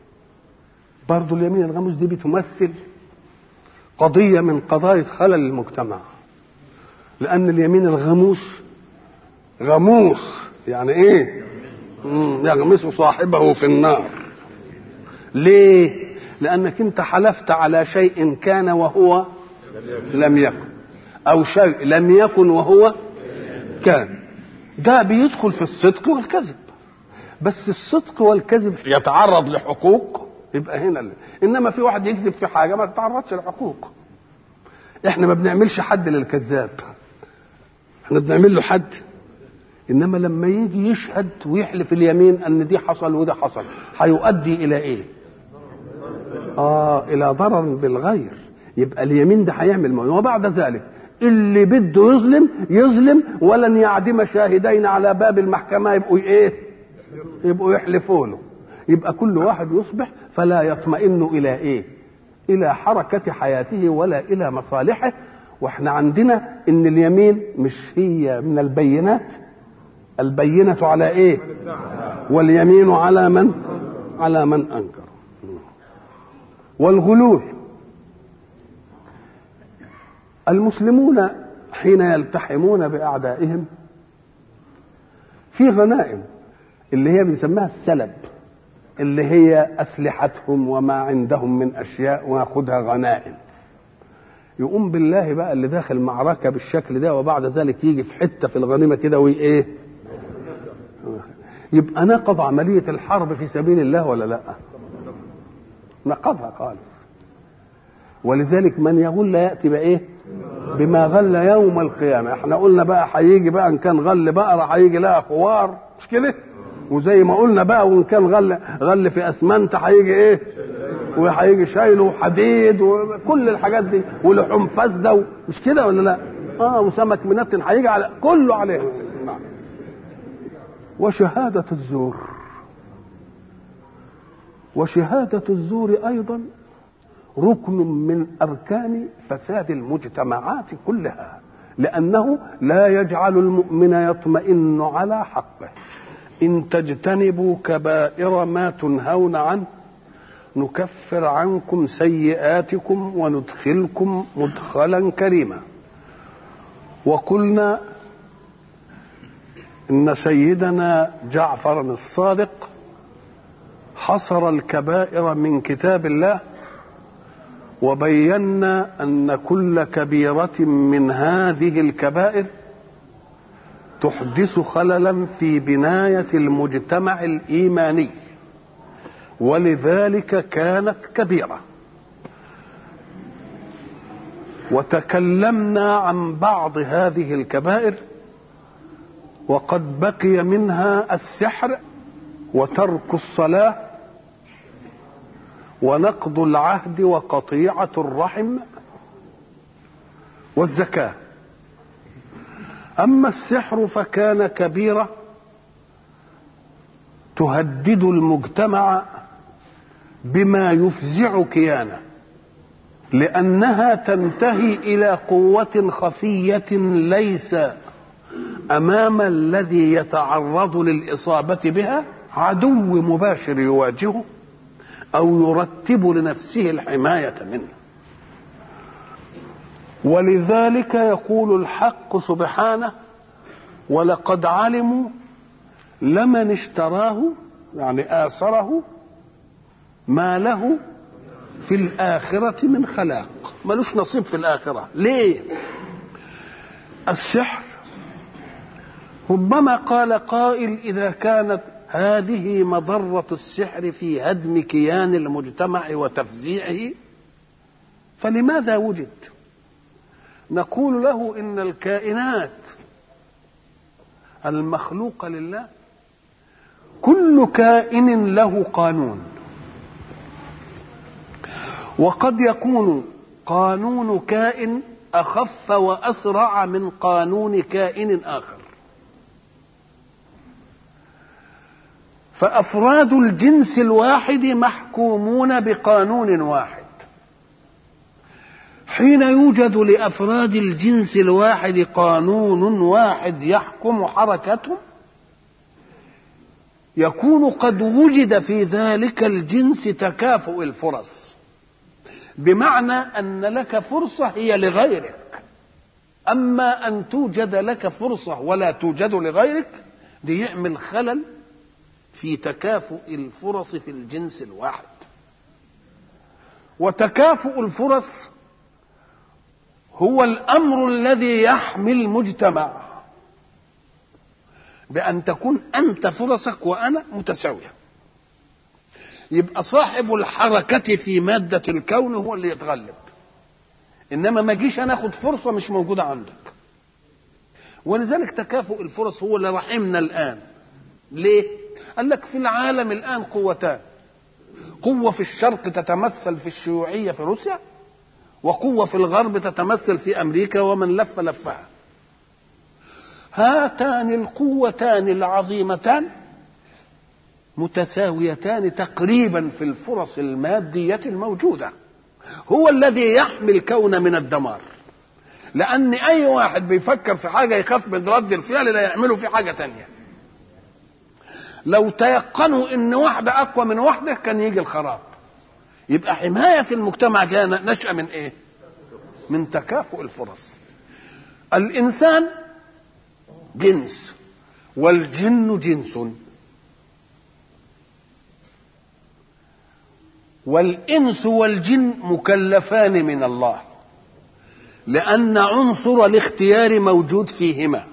برضو اليمين الغموس دي بتمثل قضية من قضايا خلل المجتمع لأن اليمين الغموس غموس يعني إيه؟ يغمس صاحبه في النار ليه؟ لأنك أنت حلفت على شيء كان وهو لم يكن أو شيء لم يكن وهو كان ده بيدخل في الصدق والكذب بس الصدق والكذب يتعرض لحقوق يبقى هنا اللي. انما في واحد يكذب في حاجه ما تتعرضش لحقوق احنا ما بنعملش حد للكذاب احنا بنعمل له حد انما لما يجي يشهد ويحلف اليمين ان دي حصل وده حصل هيؤدي الى ايه اه الى ضرر بالغير يبقى اليمين ده هيعمل موضوع وبعد ذلك اللي بده يظلم يظلم ولن يعدم شاهدين على باب المحكمه يبقوا ايه يبقوا يحلفوا له يبقى كل واحد يصبح فلا يطمئن الى ايه الى حركه حياته ولا الى مصالحه واحنا عندنا ان اليمين مش هي من البينات البينه على ايه واليمين على من على من انكر والغلول المسلمون حين يلتحمون باعدائهم في غنائم اللي هي بنسميها السلب اللي هي اسلحتهم وما عندهم من اشياء وياخذها غنائم يقوم بالله بقى اللي داخل معركه بالشكل ده وبعد ذلك يجي في حته في الغنيمه كده وايه يبقى نقض عمليه الحرب في سبيل الله ولا لا نقضها خالص ولذلك من يغل ياتي بايه بما غل يوم القيامه احنا قلنا بقى هيجي بقى ان كان غل بقره هيجي لها خوار مش كده وزي ما قلنا بقى وان كان غل غل في اسمنت هيجي ايه وهيجي شايله وحديد وكل الحاجات دي ولحوم فاسده مش كده ولا لا اه وسمك منتن هيجي على كله عليه نعم وشهاده الزور وشهاده الزور ايضا ركن من اركان فساد المجتمعات كلها لانه لا يجعل المؤمن يطمئن على حقه ان تجتنبوا كبائر ما تنهون عنه نكفر عنكم سيئاتكم وندخلكم مدخلا كريما وقلنا ان سيدنا جعفر الصادق حصر الكبائر من كتاب الله وبينا ان كل كبيره من هذه الكبائر تحدث خللا في بنايه المجتمع الايماني ولذلك كانت كبيره وتكلمنا عن بعض هذه الكبائر وقد بقي منها السحر وترك الصلاه ونقض العهد وقطيعه الرحم والزكاه اما السحر فكان كبيره تهدد المجتمع بما يفزع كيانه لانها تنتهي الى قوه خفيه ليس امام الذي يتعرض للاصابه بها عدو مباشر يواجهه او يرتب لنفسه الحمايه منه ولذلك يقول الحق سبحانه ولقد علموا لمن اشتراه يعني آثره ما له في الآخرة من خلاق ملوش نصيب في الآخرة ليه السحر ربما قال قائل إذا كانت هذه مضرة السحر في هدم كيان المجتمع وتفزيعه فلماذا وجد نقول له إن الكائنات المخلوقة لله كل كائن له قانون وقد يكون قانون كائن اخف واسرع من قانون كائن اخر فافراد الجنس الواحد محكومون بقانون واحد حين يوجد لافراد الجنس الواحد قانون واحد يحكم حركتهم يكون قد وجد في ذلك الجنس تكافؤ الفرص بمعنى ان لك فرصه هي لغيرك اما ان توجد لك فرصه ولا توجد لغيرك دي يعمل خلل في تكافؤ الفرص في الجنس الواحد وتكافؤ الفرص هو الامر الذي يحمي المجتمع بأن تكون أنت فرصك وأنا متساوية يبقى صاحب الحركة في مادة الكون هو اللي يتغلب إنما ما جيش أنا أخد فرصة مش موجودة عندك ولذلك تكافؤ الفرص هو اللي رحمنا الآن ليه؟ قال لك في العالم الآن قوتان قوة في الشرق تتمثل في الشيوعية في روسيا وقوة في الغرب تتمثل في أمريكا ومن لف لفها هاتان القوتان العظيمتان متساويتان تقريبا في الفرص المادية الموجودة هو الذي يحمي الكون من الدمار لأن أي واحد بيفكر في حاجة يخاف من رد الفعل لا يعمله في حاجة تانية لو تيقنوا ان واحدة اقوى من واحدة كان يجي الخراب يبقى حماية المجتمع كان نشأة من ايه من تكافؤ الفرص الانسان جنس والجن جنس والانس والجن مكلفان من الله لان عنصر الاختيار موجود فيهما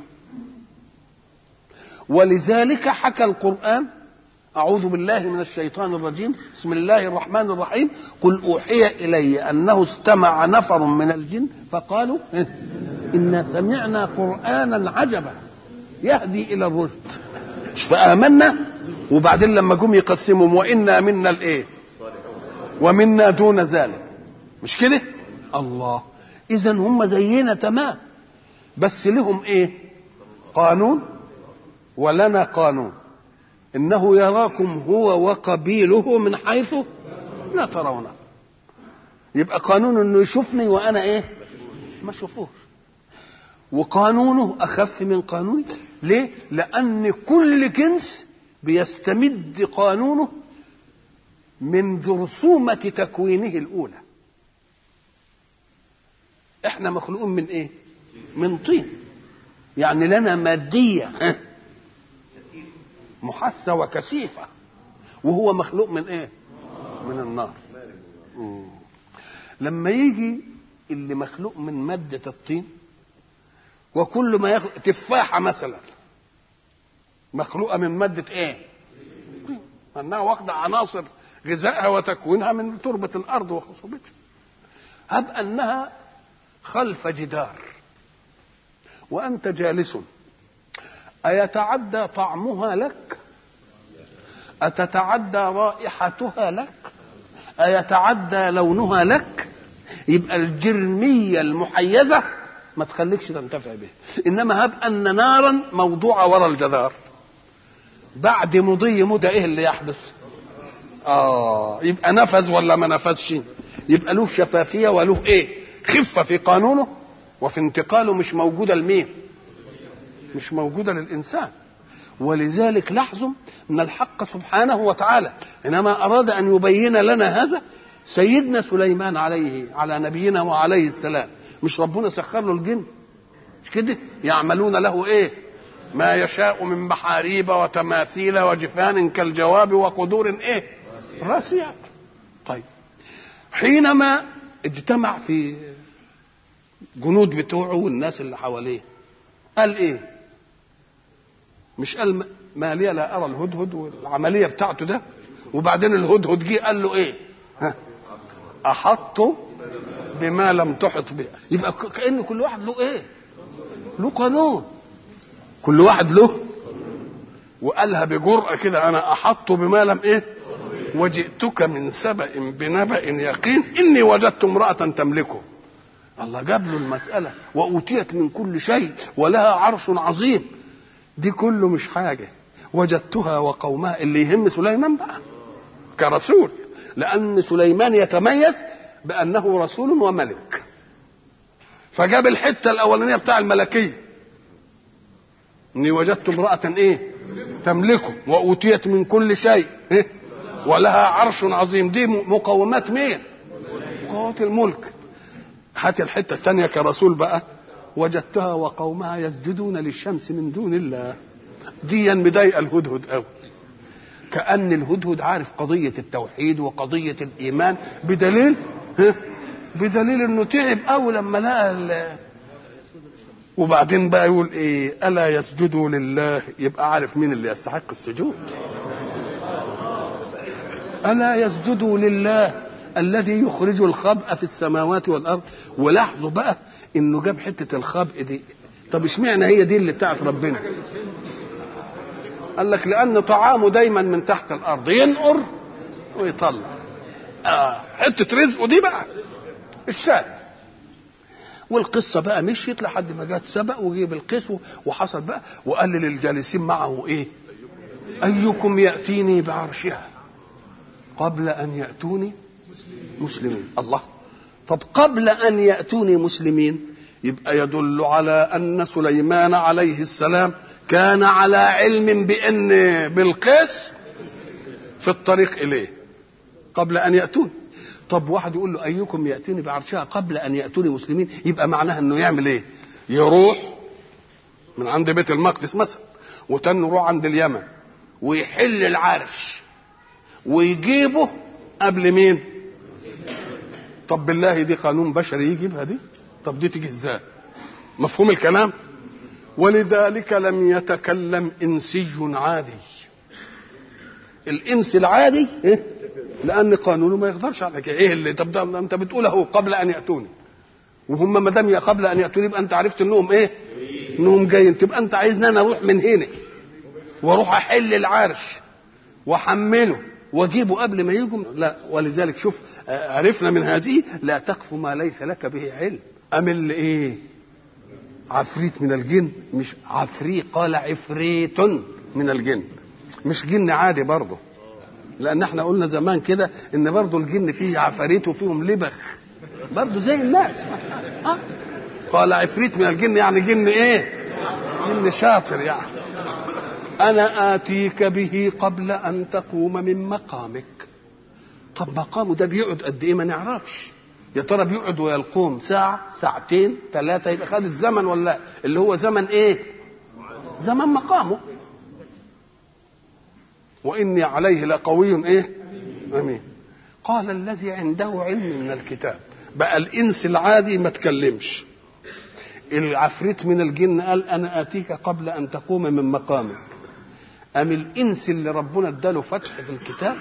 ولذلك حكى القرآن أعوذ بالله من الشيطان الرجيم بسم الله الرحمن الرحيم قل أوحي إلي أنه استمع نفر من الجن فقالوا إنا سمعنا قرآنا عجبا يهدي إلى الرشد فآمنا وبعدين لما جم يقسمهم وإنا منا الإيه ومنا دون ذلك مش كده الله إذا هم زينا تمام بس لهم إيه قانون ولنا قانون انه يراكم هو وقبيله من حيث لا ترونه يبقى قانون انه يشوفني وانا ايه ما اشوفوش وقانونه اخف من قانوني ليه لان كل جنس بيستمد قانونه من جرثومة تكوينه الأولى احنا مخلوقون من ايه من طين يعني لنا مادية محثة وكثيفة وهو مخلوق من ايه من النار مم. لما يجي اللي مخلوق من مادة الطين وكل ما يخلق تفاحة مثلا مخلوقة من مادة ايه انها واخدة عناصر غذائها وتكوينها من تربة الارض وخصوبتها هب انها خلف جدار وانت جالس أيتعدى طعمها لك أتتعدى رائحتها لك أيتعدى لونها لك يبقى الجرمية المحيزة ما تخليكش تنتفع به إنما هب أن نارا موضوعة وراء الجدار بعد مضي مدة إيه اللي يحدث آه يبقى نفذ ولا ما نفذش يبقى له شفافية وله إيه خفة في قانونه وفي انتقاله مش موجودة لمين مش موجودة للإنسان ولذلك لاحظوا أن الحق سبحانه وتعالى إنما أراد أن يبين لنا هذا سيدنا سليمان عليه على نبينا وعليه السلام مش ربنا سخر له الجن مش كده يعملون له ايه ما يشاء من محاريب وتماثيل وجفان كالجواب وقدور ايه راسيات طيب حينما اجتمع في جنود بتوعه والناس اللي حواليه قال ايه مش قال ما لي لا ارى الهدهد والعمليه بتاعته ده وبعدين الهدهد جه قال له ايه ها احط بما لم تحط به يبقى كان كل واحد له ايه له قانون كل واحد له وقالها بجرأة كده أنا أحط بما لم إيه وجئتك من سبأ بنبأ يقين إني وجدت امرأة تملكه الله جاب له المسألة وأوتيت من كل شيء ولها عرش عظيم دي كله مش حاجة وجدتها وقومها اللي يهم سليمان بقى كرسول لأن سليمان يتميز بأنه رسول وملك فجاب الحتة الأولانية بتاع الملكية إني وجدت امرأة إيه تملكه وأوتيت من كل شيء إيه؟ ولها عرش عظيم دي مقومات مين مقومات الملك هات الحتة الثانية كرسول بقى وجدتها وقومها يسجدون للشمس من دون الله ديا مضايقه الهدهد قوي كأن الهدهد عارف قضية التوحيد وقضية الإيمان بدليل ها بدليل انه تعب قوي لما لقى وبعدين بقى يقول ايه الا يسجدوا لله يبقى عارف مين اللي يستحق السجود الا يسجدوا لله الذي يخرج الخبء في السماوات والارض ولاحظوا بقى انه جاب حته الخبء دي طب اشمعنى هي دي اللي بتاعت ربنا قال لك لان طعامه دايما من تحت الارض ينقر ويطلع آه حته رزقه دي بقى الشاهد والقصه بقى مشيت لحد ما جت سبق وجيب القيس وحصل بقى وقال للجالسين معه ايه ايكم ياتيني بعرشها قبل ان ياتوني مسلمين الله طب قبل ان ياتوني مسلمين يبقى يدل على ان سليمان عليه السلام كان على علم بان بالقيس في الطريق اليه قبل ان ياتوني طب واحد يقول له ايكم ياتيني بعرشها قبل ان ياتوني مسلمين يبقى معناها انه يعمل ايه يروح من عند بيت المقدس مثلا وتاني يروح عند اليمن ويحل العرش ويجيبه قبل مين طب بالله دي قانون بشري يجيبها دي طب دي تيجي ازاي مفهوم الكلام ولذلك لم يتكلم انسي عادي الانس العادي إيه؟ لان قانونه ما يقدرش على كده ايه اللي طب ده انت بتقول اهو قبل ان ياتوني وهم ما دام قبل ان ياتوني يبقى انت عرفت انهم ايه انهم جايين تبقى انت عايزني انا اروح من هنا واروح احل العرش واحمله واجيبه قبل ما يجوا لا ولذلك شوف عرفنا من هذه لا تقف ما ليس لك به علم ام اللي ايه عفريت من الجن مش عفريت قال عفريت من الجن مش جن عادي برضه لان احنا قلنا زمان كده ان برضه الجن فيه عفاريت وفيهم لبخ برضه زي الناس أه؟ قال عفريت من الجن يعني جن ايه جن شاطر يعني انا اتيك به قبل ان تقوم من مقامك طب مقامه ده بيقعد قد ايه ما نعرفش يا ترى بيقعد ويقوم ساعة ساعتين ثلاثة يبقى خد الزمن ولا اللي هو زمن ايه زمن مقامه واني عليه لقوي ايه امين قال الذي عنده علم من الكتاب بقى الانس العادي ما تكلمش العفريت من الجن قال انا اتيك قبل ان تقوم من مقامك ام الانس اللي ربنا اداله فتح في الكتاب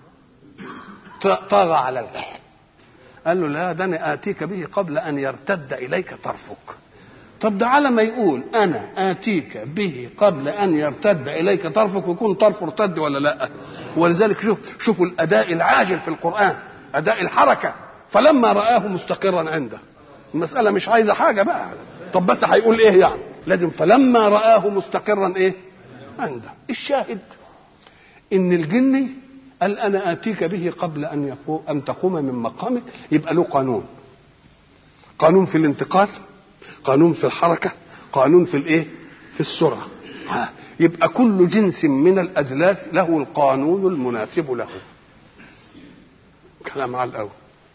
طغى على الحق قال له لا ده انا اتيك به قبل ان يرتد اليك طرفك طب ده على ما يقول انا اتيك به قبل ان يرتد اليك طرفك ويكون طرفه ارتد ولا لا ولذلك شوف شوفوا الاداء العاجل في القران اداء الحركه فلما راه مستقرا عنده المساله مش عايزه حاجه بقى طب بس هيقول ايه يعني لازم فلما راه مستقرا ايه عنده الشاهد ان الجني قال انا اتيك به قبل ان يقوم ان تقوم من مقامك يبقى له قانون قانون في الانتقال قانون في الحركة قانون في الايه في السرعة يبقى كل جنس من الأجلاس له القانون المناسب له كلام على الأول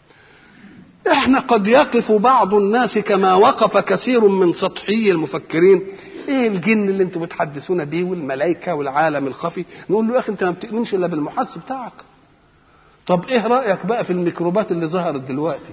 احنا قد يقف بعض الناس كما وقف كثير من سطحي المفكرين ايه الجن اللي انتم بتحدثون بيه والملائكه والعالم الخفي نقول له يا اخي انت ما بتؤمنش الا بالمحس بتاعك طب ايه رايك بقى في الميكروبات اللي ظهرت دلوقتي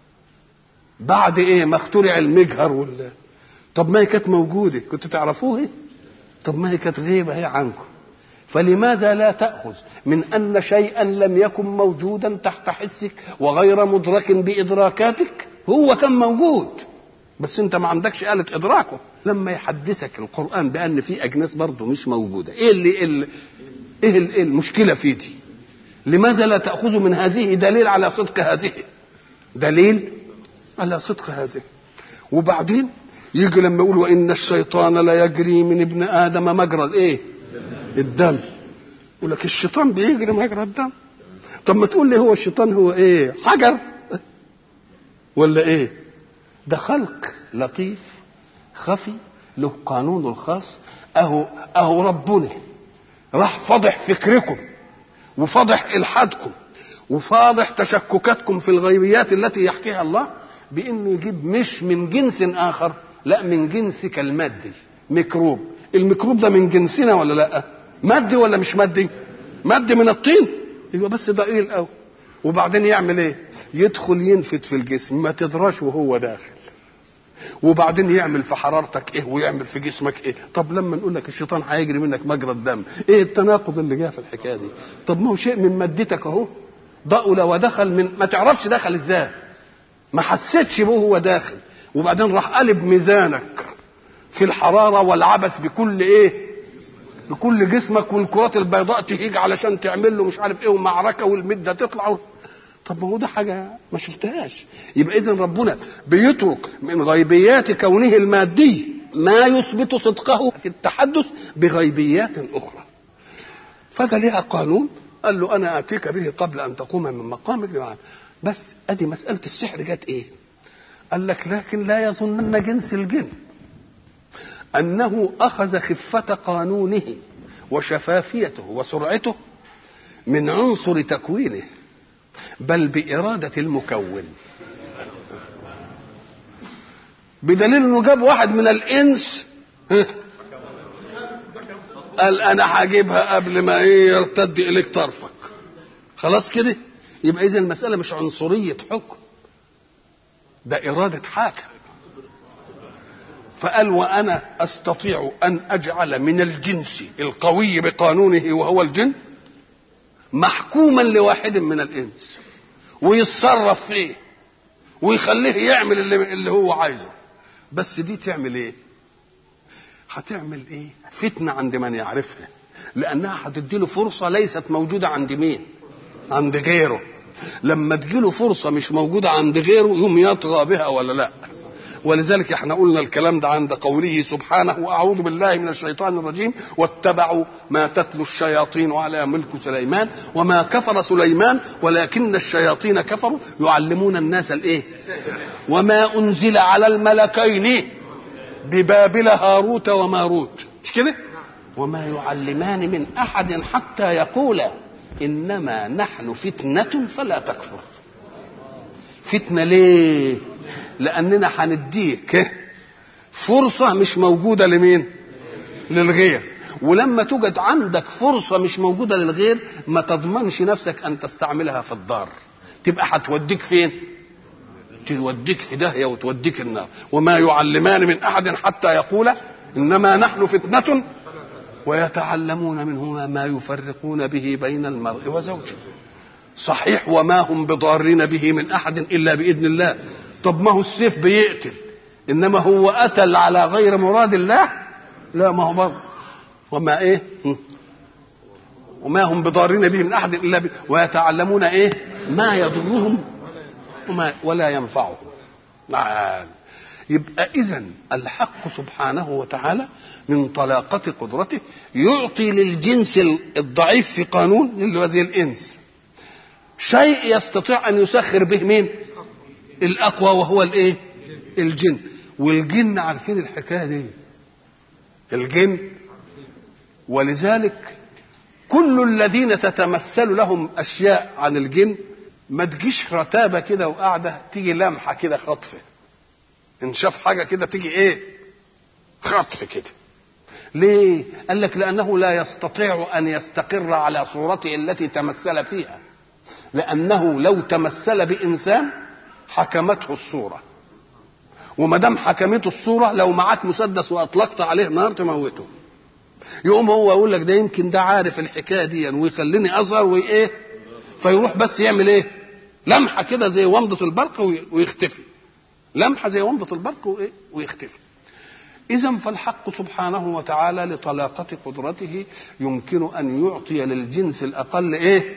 بعد ايه ما اخترع المجهر ولا طب ما هي كانت موجوده كنت تعرفوها طب ما هي كانت غيبه هي عنكم فلماذا لا تاخذ من ان شيئا لم يكن موجودا تحت حسك وغير مدرك بادراكاتك هو كان موجود بس انت ما عندكش آلة ادراكه لما يحدثك القرآن بأن في أجناس برضه مش موجودة إيه اللي إيه, اللي إيه, اللي إيه المشكلة في دي لماذا لا تأخذ من هذه دليل على صدق هذه دليل على صدق هذه وبعدين يجي لما يقول وإن الشيطان لا يجري من ابن آدم مجرى الإيه الدم يقول لك الشيطان بيجري مجرى الدم طب ما تقول لي هو الشيطان هو ايه حجر ولا ايه ده خلق لطيف خفي له قانونه الخاص اهو اهو ربنا راح فضح فكركم وفضح الحادكم وفاضح تشككاتكم في الغيبيات التي يحكيها الله بانه يجيب مش من جنس اخر لا من جنسك المادي ميكروب الميكروب ده من جنسنا ولا لا مادي ولا مش مادي مادي من الطين يبقى بس ضئيل قوي وبعدين يعمل ايه يدخل ينفد في الجسم ما تدراش وهو داخل وبعدين يعمل في حرارتك ايه ويعمل في جسمك ايه طب لما نقول لك الشيطان هيجري منك مجرى الدم ايه التناقض اللي جاء في الحكايه دي طب ما هو شيء من مادتك اهو ضأل ودخل من ما تعرفش دخل ازاي ما حسيتش به هو داخل وبعدين راح قلب ميزانك في الحراره والعبث بكل ايه بكل جسمك والكرات البيضاء تهيج علشان تعمل له مش عارف ايه ومعركه والمده تطلع طب ما هو ده حاجه ما شفتهاش يبقى اذا ربنا بيترك من غيبيات كونه المادي ما يثبت صدقه في التحدث بغيبيات اخرى فده ليها قانون قال له انا اتيك به قبل ان تقوم من مقامك بس ادي مساله السحر جت ايه قال لك لكن لا يظنن جنس الجن انه اخذ خفه قانونه وشفافيته وسرعته من عنصر تكوينه بل باراده المكون بدليل انه جاب واحد من الانس قال انا هجيبها قبل ما ايه يرتد اليك طرفك خلاص كده يبقى اذا المساله مش عنصريه حكم ده اراده حاكم فقال وانا استطيع ان اجعل من الجنس القوي بقانونه وهو الجن محكوما لواحد من الانس ويتصرف فيه ويخليه يعمل اللي, اللي هو عايزه بس دي تعمل ايه هتعمل ايه فتنه عند من يعرفها لانها هتديله فرصه ليست موجوده عند مين عند غيره لما تجيله فرصه مش موجوده عند غيره يوم يطغى بها ولا لا ولذلك احنا قلنا الكلام ده عند قوله سبحانه واعوذ بالله من الشيطان الرجيم واتبعوا ما تتلو الشياطين على ملك سليمان وما كفر سليمان ولكن الشياطين كفروا يعلمون الناس الايه وما انزل على الملكين ببابل هاروت وماروت مش كده وما يعلمان من احد حتى يقولا انما نحن فتنه فلا تكفر فتنه ليه لاننا هنديك فرصه مش موجوده لمين للغير ولما توجد عندك فرصه مش موجوده للغير ما تضمنش نفسك ان تستعملها في الدار تبقى هتوديك فين توديك في داهيه وتوديك النار وما يعلمان من احد حتى يقولا انما نحن فتنه ويتعلمون منهما ما يفرقون به بين المرء وزوجه صحيح وما هم بضارين به من احد الا باذن الله طب ما هو السيف بيقتل انما هو قتل على غير مراد الله لا ما هو برضه وما ايه وما هم بضارين به من احد الا ب... ويتعلمون ايه ما يضرهم وما ولا ينفعهم نعم يبقى اذا الحق سبحانه وتعالى من طلاقة قدرته يعطي للجنس الضعيف في قانون اللي هو زي الانس شيء يستطيع ان يسخر به مين الاقوى وهو الايه الجن والجن عارفين الحكايه دي الجن ولذلك كل الذين تتمثل لهم اشياء عن الجن ما تجيش رتابه كده وقاعده تيجي لمحه كده خطفه ان شاف حاجه كده تيجي ايه خطف كده ليه قال لك لانه لا يستطيع ان يستقر على صورته التي تمثل فيها لانه لو تمثل بانسان حكمته الصوره وما دام حكمته الصوره لو معاك مسدس واطلقت عليه نار تموته يقوم هو يقول لك ده يمكن ده عارف الحكايه دي ويخليني اظهر وايه فيروح بس يعمل ايه لمحه كده زي ومضه البرق ويختفي لمحه زي ومضه البرق وايه ويختفي اذا فالحق سبحانه وتعالى لطلاقه قدرته يمكن ان يعطي للجنس الاقل ايه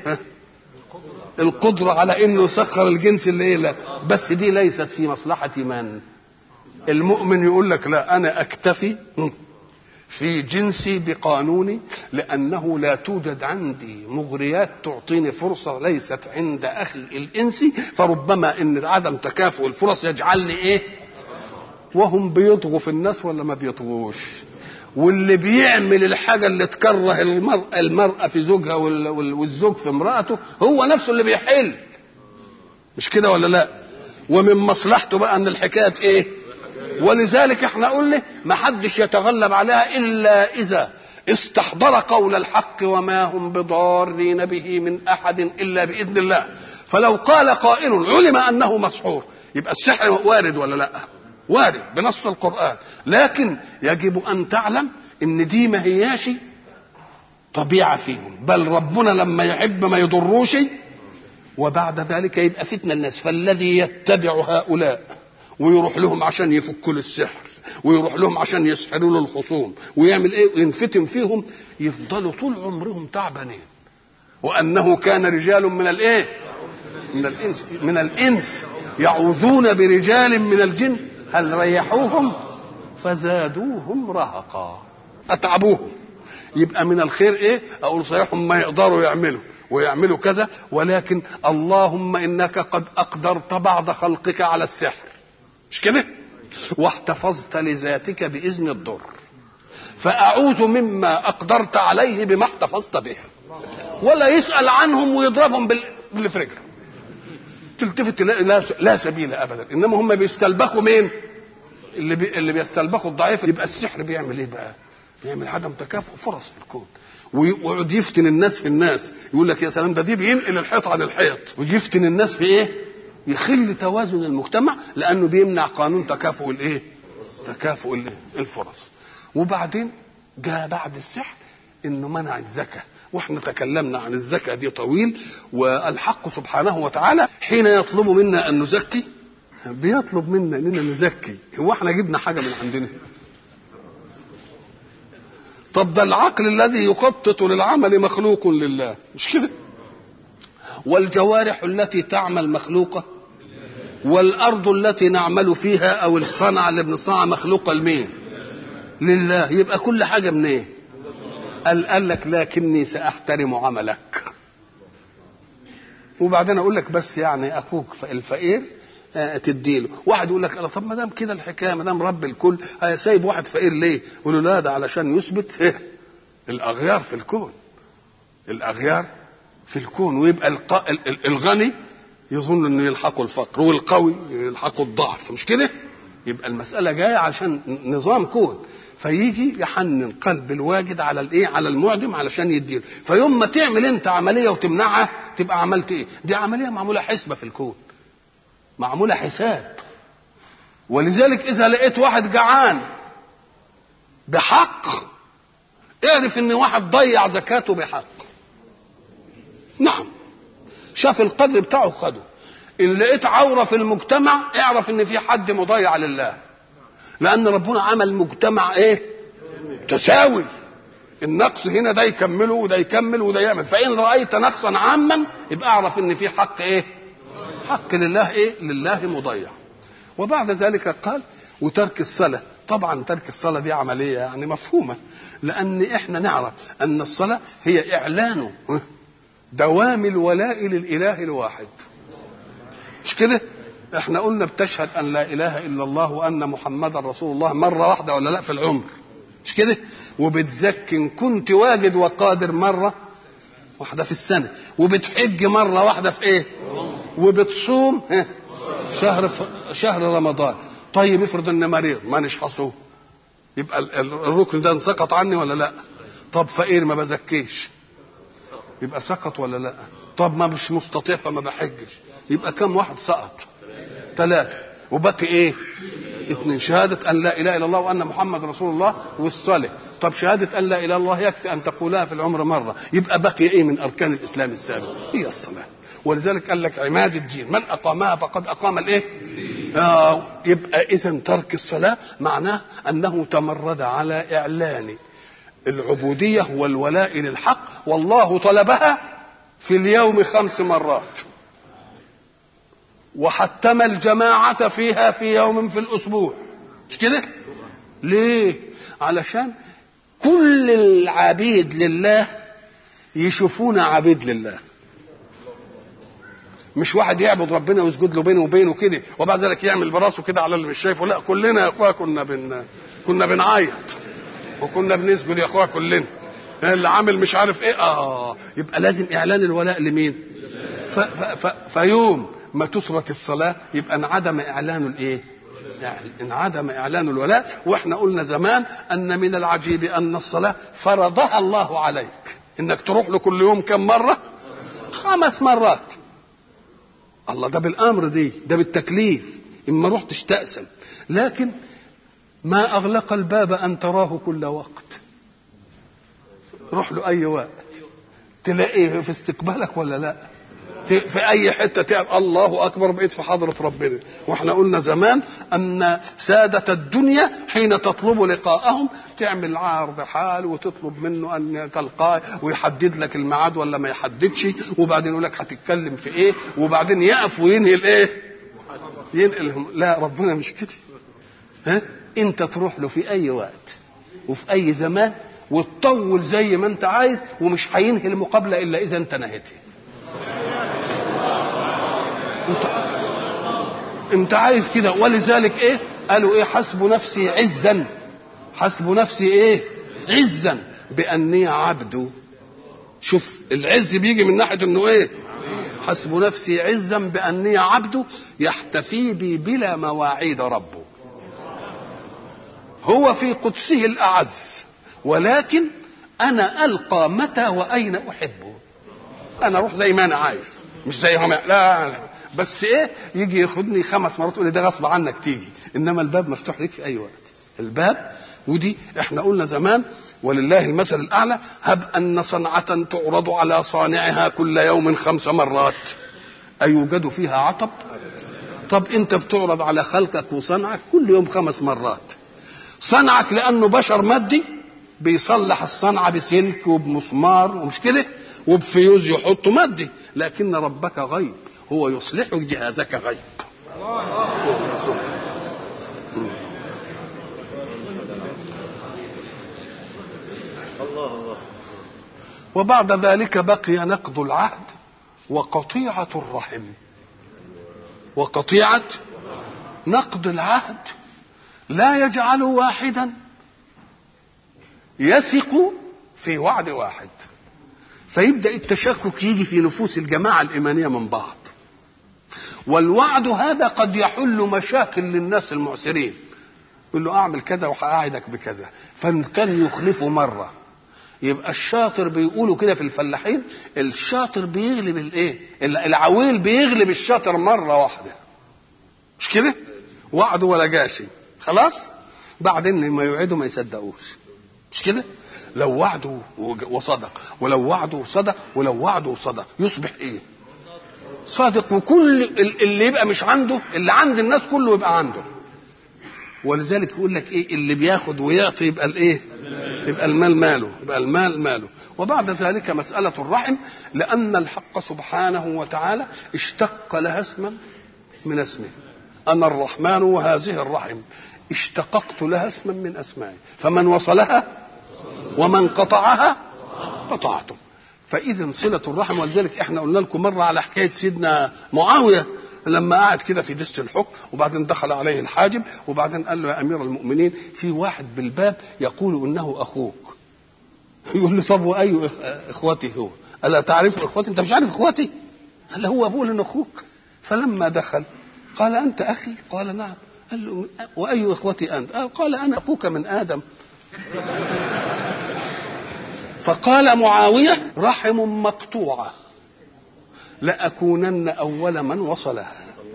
القدرة على انه يسخر الجنس اللي ايه لا بس دي ليست في مصلحة من المؤمن يقول لك لا انا اكتفي في جنسي بقانوني لانه لا توجد عندي مغريات تعطيني فرصه ليست عند اخي الانسي فربما ان عدم تكافؤ الفرص يجعلني ايه وهم بيطغوا في الناس ولا ما بيطغوش واللي بيعمل الحاجة اللي تكره المرأة, المرأة في زوجها والزوج في امرأته هو نفسه اللي بيحل مش كده ولا لا ومن مصلحته بقى ان الحكاية ايه ولذلك احنا قلنا ما حدش يتغلب عليها الا اذا استحضر قول الحق وما هم بضارين به من احد الا باذن الله فلو قال قائل علم انه مسحور يبقى السحر وارد ولا لا وارد بنص القرآن لكن يجب أن تعلم إن دي ما هياش طبيعة فيهم بل ربنا لما يحب ما يضروش وبعد ذلك يبقى فتنة الناس فالذي يتبع هؤلاء ويروح لهم عشان يفكوا له السحر ويروح لهم عشان يسحروا له الخصوم ويعمل ايه وينفتن فيهم يفضلوا طول عمرهم تعبانين وانه كان رجال من الايه من الانس من الانس يعوذون برجال من الجن هل ريحوهم فزادوهم رهقا اتعبوهم يبقى من الخير ايه اقول صحيح هم ما يقدروا يعملوا ويعملوا كذا ولكن اللهم انك قد اقدرت بعض خلقك على السحر مش كده واحتفظت لذاتك باذن الضر فاعوذ مما اقدرت عليه بما احتفظت به ولا يسال عنهم ويضربهم بالفرجر تلتفت لا, لا سبيل ابدا انما هم بيستلبخوا مين اللي بي اللي بيستلبخوا الضعيف يبقى السحر بيعمل ايه بقى بيعمل عدم تكافؤ فرص في الكون ويقعد يفتن الناس في الناس يقول لك يا سلام ده دي بينقل الحيط عن الحيط ويفتن الناس في ايه يخل توازن المجتمع لانه بيمنع قانون تكافؤ الايه تكافؤ الايه الفرص وبعدين جاء بعد السحر انه منع الزكاه واحنا تكلمنا عن الزكاه دي طويل والحق سبحانه وتعالى حين يطلب منا ان نزكي بيطلب منا اننا نزكي هو احنا جبنا حاجه من عندنا طب ده العقل الذي يخطط للعمل مخلوق لله مش كده والجوارح التي تعمل مخلوقه والارض التي نعمل فيها او الصنعه اللي بنصنعها مخلوقه لمين لله يبقى كل حاجه من ايه قال, قال لك لكني ساحترم عملك وبعدين اقول لك بس يعني اخوك الفقير تديله واحد يقول لك طب ما دام كده الحكايه ما دام رب الكل سايب واحد فقير ليه يقول له لا ده علشان يثبت إيه؟ الاغيار في الكون الاغيار في الكون ويبقى الق... الغني يظن انه يلحقه الفقر والقوي يلحقه الضعف مش كده يبقى المساله جايه عشان نظام كون فيجي يحنن قلب الواجد على الايه على المعدم علشان يديله فيوم ما تعمل انت عمليه وتمنعها تبقى عملت ايه دي عمليه معموله حسبه في الكون معموله حساب ولذلك اذا لقيت واحد جعان بحق اعرف ان واحد ضيع زكاته بحق نعم شاف القدر بتاعه خده ان لقيت عوره في المجتمع اعرف ان في حد مضيع لله لان ربنا عمل مجتمع ايه تساوي النقص هنا ده يكمله وده يكمل وده يعمل فان رايت نقصا عاما يبقى اعرف ان في حق ايه حق لله ايه لله مضيع وبعد ذلك قال وترك الصلاه طبعا ترك الصلاه دي عمليه يعني مفهومه لان احنا نعرف ان الصلاه هي اعلان دوام الولاء للاله الواحد مش كده احنا قلنا بتشهد ان لا اله الا الله وان محمدا رسول الله مره واحده ولا لا في العمر مش كده وبتزكي ان كنت واجد وقادر مره واحده في السنه وبتحج مره واحده في ايه وبتصوم شهر شهر رمضان طيب افرض ان مريض مانيش هصوم يبقى الركن ده انسقط عني ولا لا طب فقير ما بزكيش يبقى سقط ولا لا طب ما مش مستطيع فما بحجش يبقى كم واحد سقط ثلاثة وبقي ايه اثنين شهادة أن لا إله إلا الله وأن محمد رسول الله والصلاة طب شهادة أن لا إله إلا الله يكفي أن تقولها في العمر مرة يبقى بقي إيه من أركان الإسلام السابق هي الصلاة ولذلك قال لك عماد الدين من أقامها فقد أقام الإيه آه يبقى إذا ترك الصلاة معناه أنه تمرد على إعلان العبودية والولاء للحق والله طلبها في اليوم خمس مرات وحتم الجماعة فيها في يوم في الأسبوع مش كده؟ ليه؟ علشان كل العبيد لله يشوفون عبيد لله مش واحد يعبد ربنا ويسجد له بينه وبينه كده وبعد ذلك يعمل براسه كده على اللي مش شايفه لا كلنا يا اخويا كنا بن كنا بنعيط وكنا بنسجد يا اخويا كلنا اللي عامل مش عارف ايه اه يبقى لازم اعلان الولاء لمين ف ف ف فيوم ما تترك الصلاه يبقى انعدم اعلان الايه يعني انعدم اعلان الولاء واحنا قلنا زمان ان من العجيب ان الصلاه فرضها الله عليك انك تروح له كل يوم كم مره خمس مرات الله ده بالامر دي ده بالتكليف اما رحت تستأسل لكن ما اغلق الباب ان تراه كل وقت روح له اي وقت تلاقيه في استقبالك ولا لا في اي حته تعرف الله اكبر بقيت في حضره ربنا واحنا قلنا زمان ان ساده الدنيا حين تطلب لقاءهم تعمل عرض حال وتطلب منه ان تلقاه ويحدد لك الميعاد ولا ما يحددش وبعدين يقول لك هتتكلم في ايه وبعدين يقف وينهي الايه ينقل لا ربنا مش كده ها انت تروح له في اي وقت وفي اي زمان وتطول زي ما انت عايز ومش هينهي المقابله الا اذا انت نهيتها انت انت عايز كده ولذلك ايه قالوا ايه حسب نفسي عزا حسب نفسي ايه عزا باني عبد شوف العز بيجي من ناحيه انه ايه حسب نفسي عزا باني عبد يحتفي بي بلا مواعيد ربه هو في قدسه الاعز ولكن انا القى متى واين احبه انا اروح زي ما انا عايز مش زي هم لا, لا بس ايه يجي ياخدني خمس مرات يقول لي ده غصب عنك تيجي انما الباب مفتوح لك في اي وقت الباب ودي احنا قلنا زمان ولله المثل الاعلى هب ان صنعه تعرض على صانعها كل يوم خمس مرات ايوجد فيها عطب طب انت بتعرض على خلقك وصنعك كل يوم خمس مرات صنعك لانه بشر مادي بيصلح الصنعه بسلك وبمسمار ومش كده وبفيوز يحطه مادي لكن ربك غيب هو يصلح جهازك غيب وبعد ذلك بقي نقض العهد وقطيعة الرحم وقطيعة نقض العهد لا يجعل واحدا يثق في وعد واحد فيبدا التشكك يجي في نفوس الجماعه الايمانيه من بعض والوعد هذا قد يحل مشاكل للناس المعسرين يقول له اعمل كذا وهقعدك بكذا فان كان يخلفه مره يبقى الشاطر بيقولوا كده في الفلاحين الشاطر بيغلب الايه العويل بيغلب الشاطر مره واحده مش كده وعده ولا جاشي خلاص بعدين لما يوعده ما يصدقوش مش كده لو وعده وصدق ولو وعده صدق ولو وعده صدق يصبح ايه صادق وكل اللي يبقى مش عنده اللي عند الناس كله يبقى عنده ولذلك يقول لك ايه اللي بياخد ويعطي يبقى الايه يبقى المال ماله يبقى المال ماله وبعد ذلك مسألة الرحم لأن الحق سبحانه وتعالى اشتق لها اسما من اسمه أنا الرحمن وهذه الرحم اشتققت لها اسما من أسمائي فمن وصلها ومن قطعها قطعته فاذا صله الرحم ولذلك احنا قلنا لكم مره على حكايه سيدنا معاويه لما قعد كده في دست الحكم وبعدين دخل عليه الحاجب وبعدين قال له يا امير المؤمنين في واحد بالباب يقول انه اخوك يقول له طب واي اخوتي هو؟ الا تعرف اخوتي انت مش عارف اخوتي؟ قال هو ابوه انه اخوك فلما دخل قال انت اخي؟ قال نعم قال له واي اخوتي انت؟ قال انا اخوك من ادم فقال معاوية رحم مقطوعة لأكونن أول من وصلها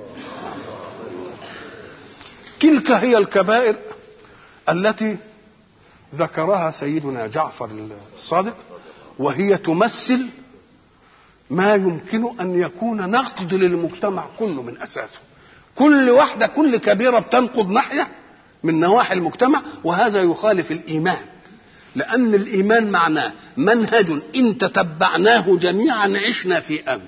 تلك هي الكبائر التي ذكرها سيدنا جعفر الصادق وهي تمثل ما يمكن أن يكون نقد للمجتمع كله من أساسه كل واحدة كل كبيرة بتنقض ناحية من نواحي المجتمع وهذا يخالف الإيمان لأن الإيمان معناه منهج إن تتبعناه جميعا عشنا في أمن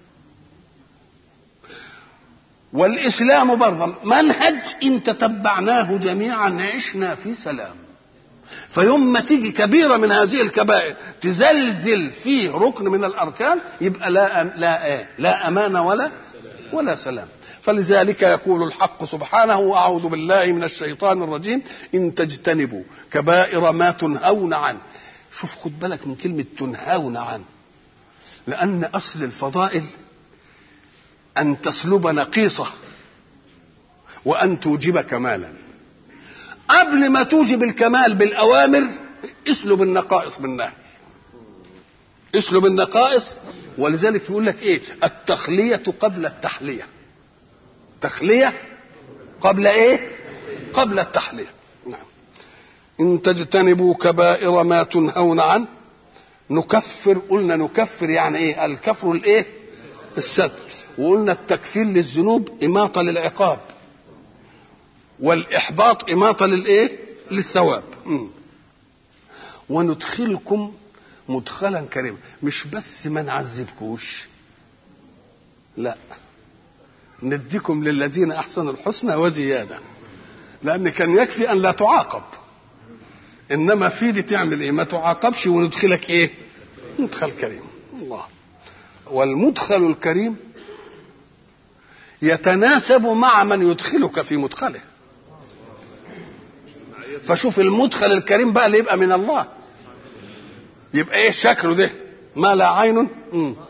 والإسلام برضه منهج إن تتبعناه جميعا عشنا في سلام فيوم ما تيجي كبيرة من هذه الكبائر تزلزل فيه ركن من الأركان يبقى لا أم لا إيه لا أمان ولا ولا سلام فلذلك يقول الحق سبحانه واعوذ بالله من الشيطان الرجيم ان تجتنبوا كبائر ما تنهون عنه شوف خد بالك من كلمه تنهون عنه لان اصل الفضائل ان تسلب نقيصه وان توجب كمالا قبل ما توجب الكمال بالاوامر اسلب النقائص بالنهي اسلب النقائص ولذلك يقول لك ايه التخليه قبل التحليه تخلية قبل ايه قبل التحلية نعم ان تجتنبوا كبائر ما تنهون عنه نكفر قلنا نكفر يعني ايه الكفر الايه الستر وقلنا التكفير للذنوب إماطة للعقاب والإحباط إماطة للإيه للثواب وندخلكم مدخلا كريما مش بس ما نعذبكوش لا نديكم للذين احسنوا الحسنى وزياده لان كان يكفي ان لا تعاقب انما في دي تعمل ايه ما تعاقبش وندخلك ايه مدخل كريم الله والمدخل الكريم يتناسب مع من يدخلك في مدخله فشوف المدخل الكريم بقى اللي يبقى من الله يبقى ايه شكله ده ما لا عين مم.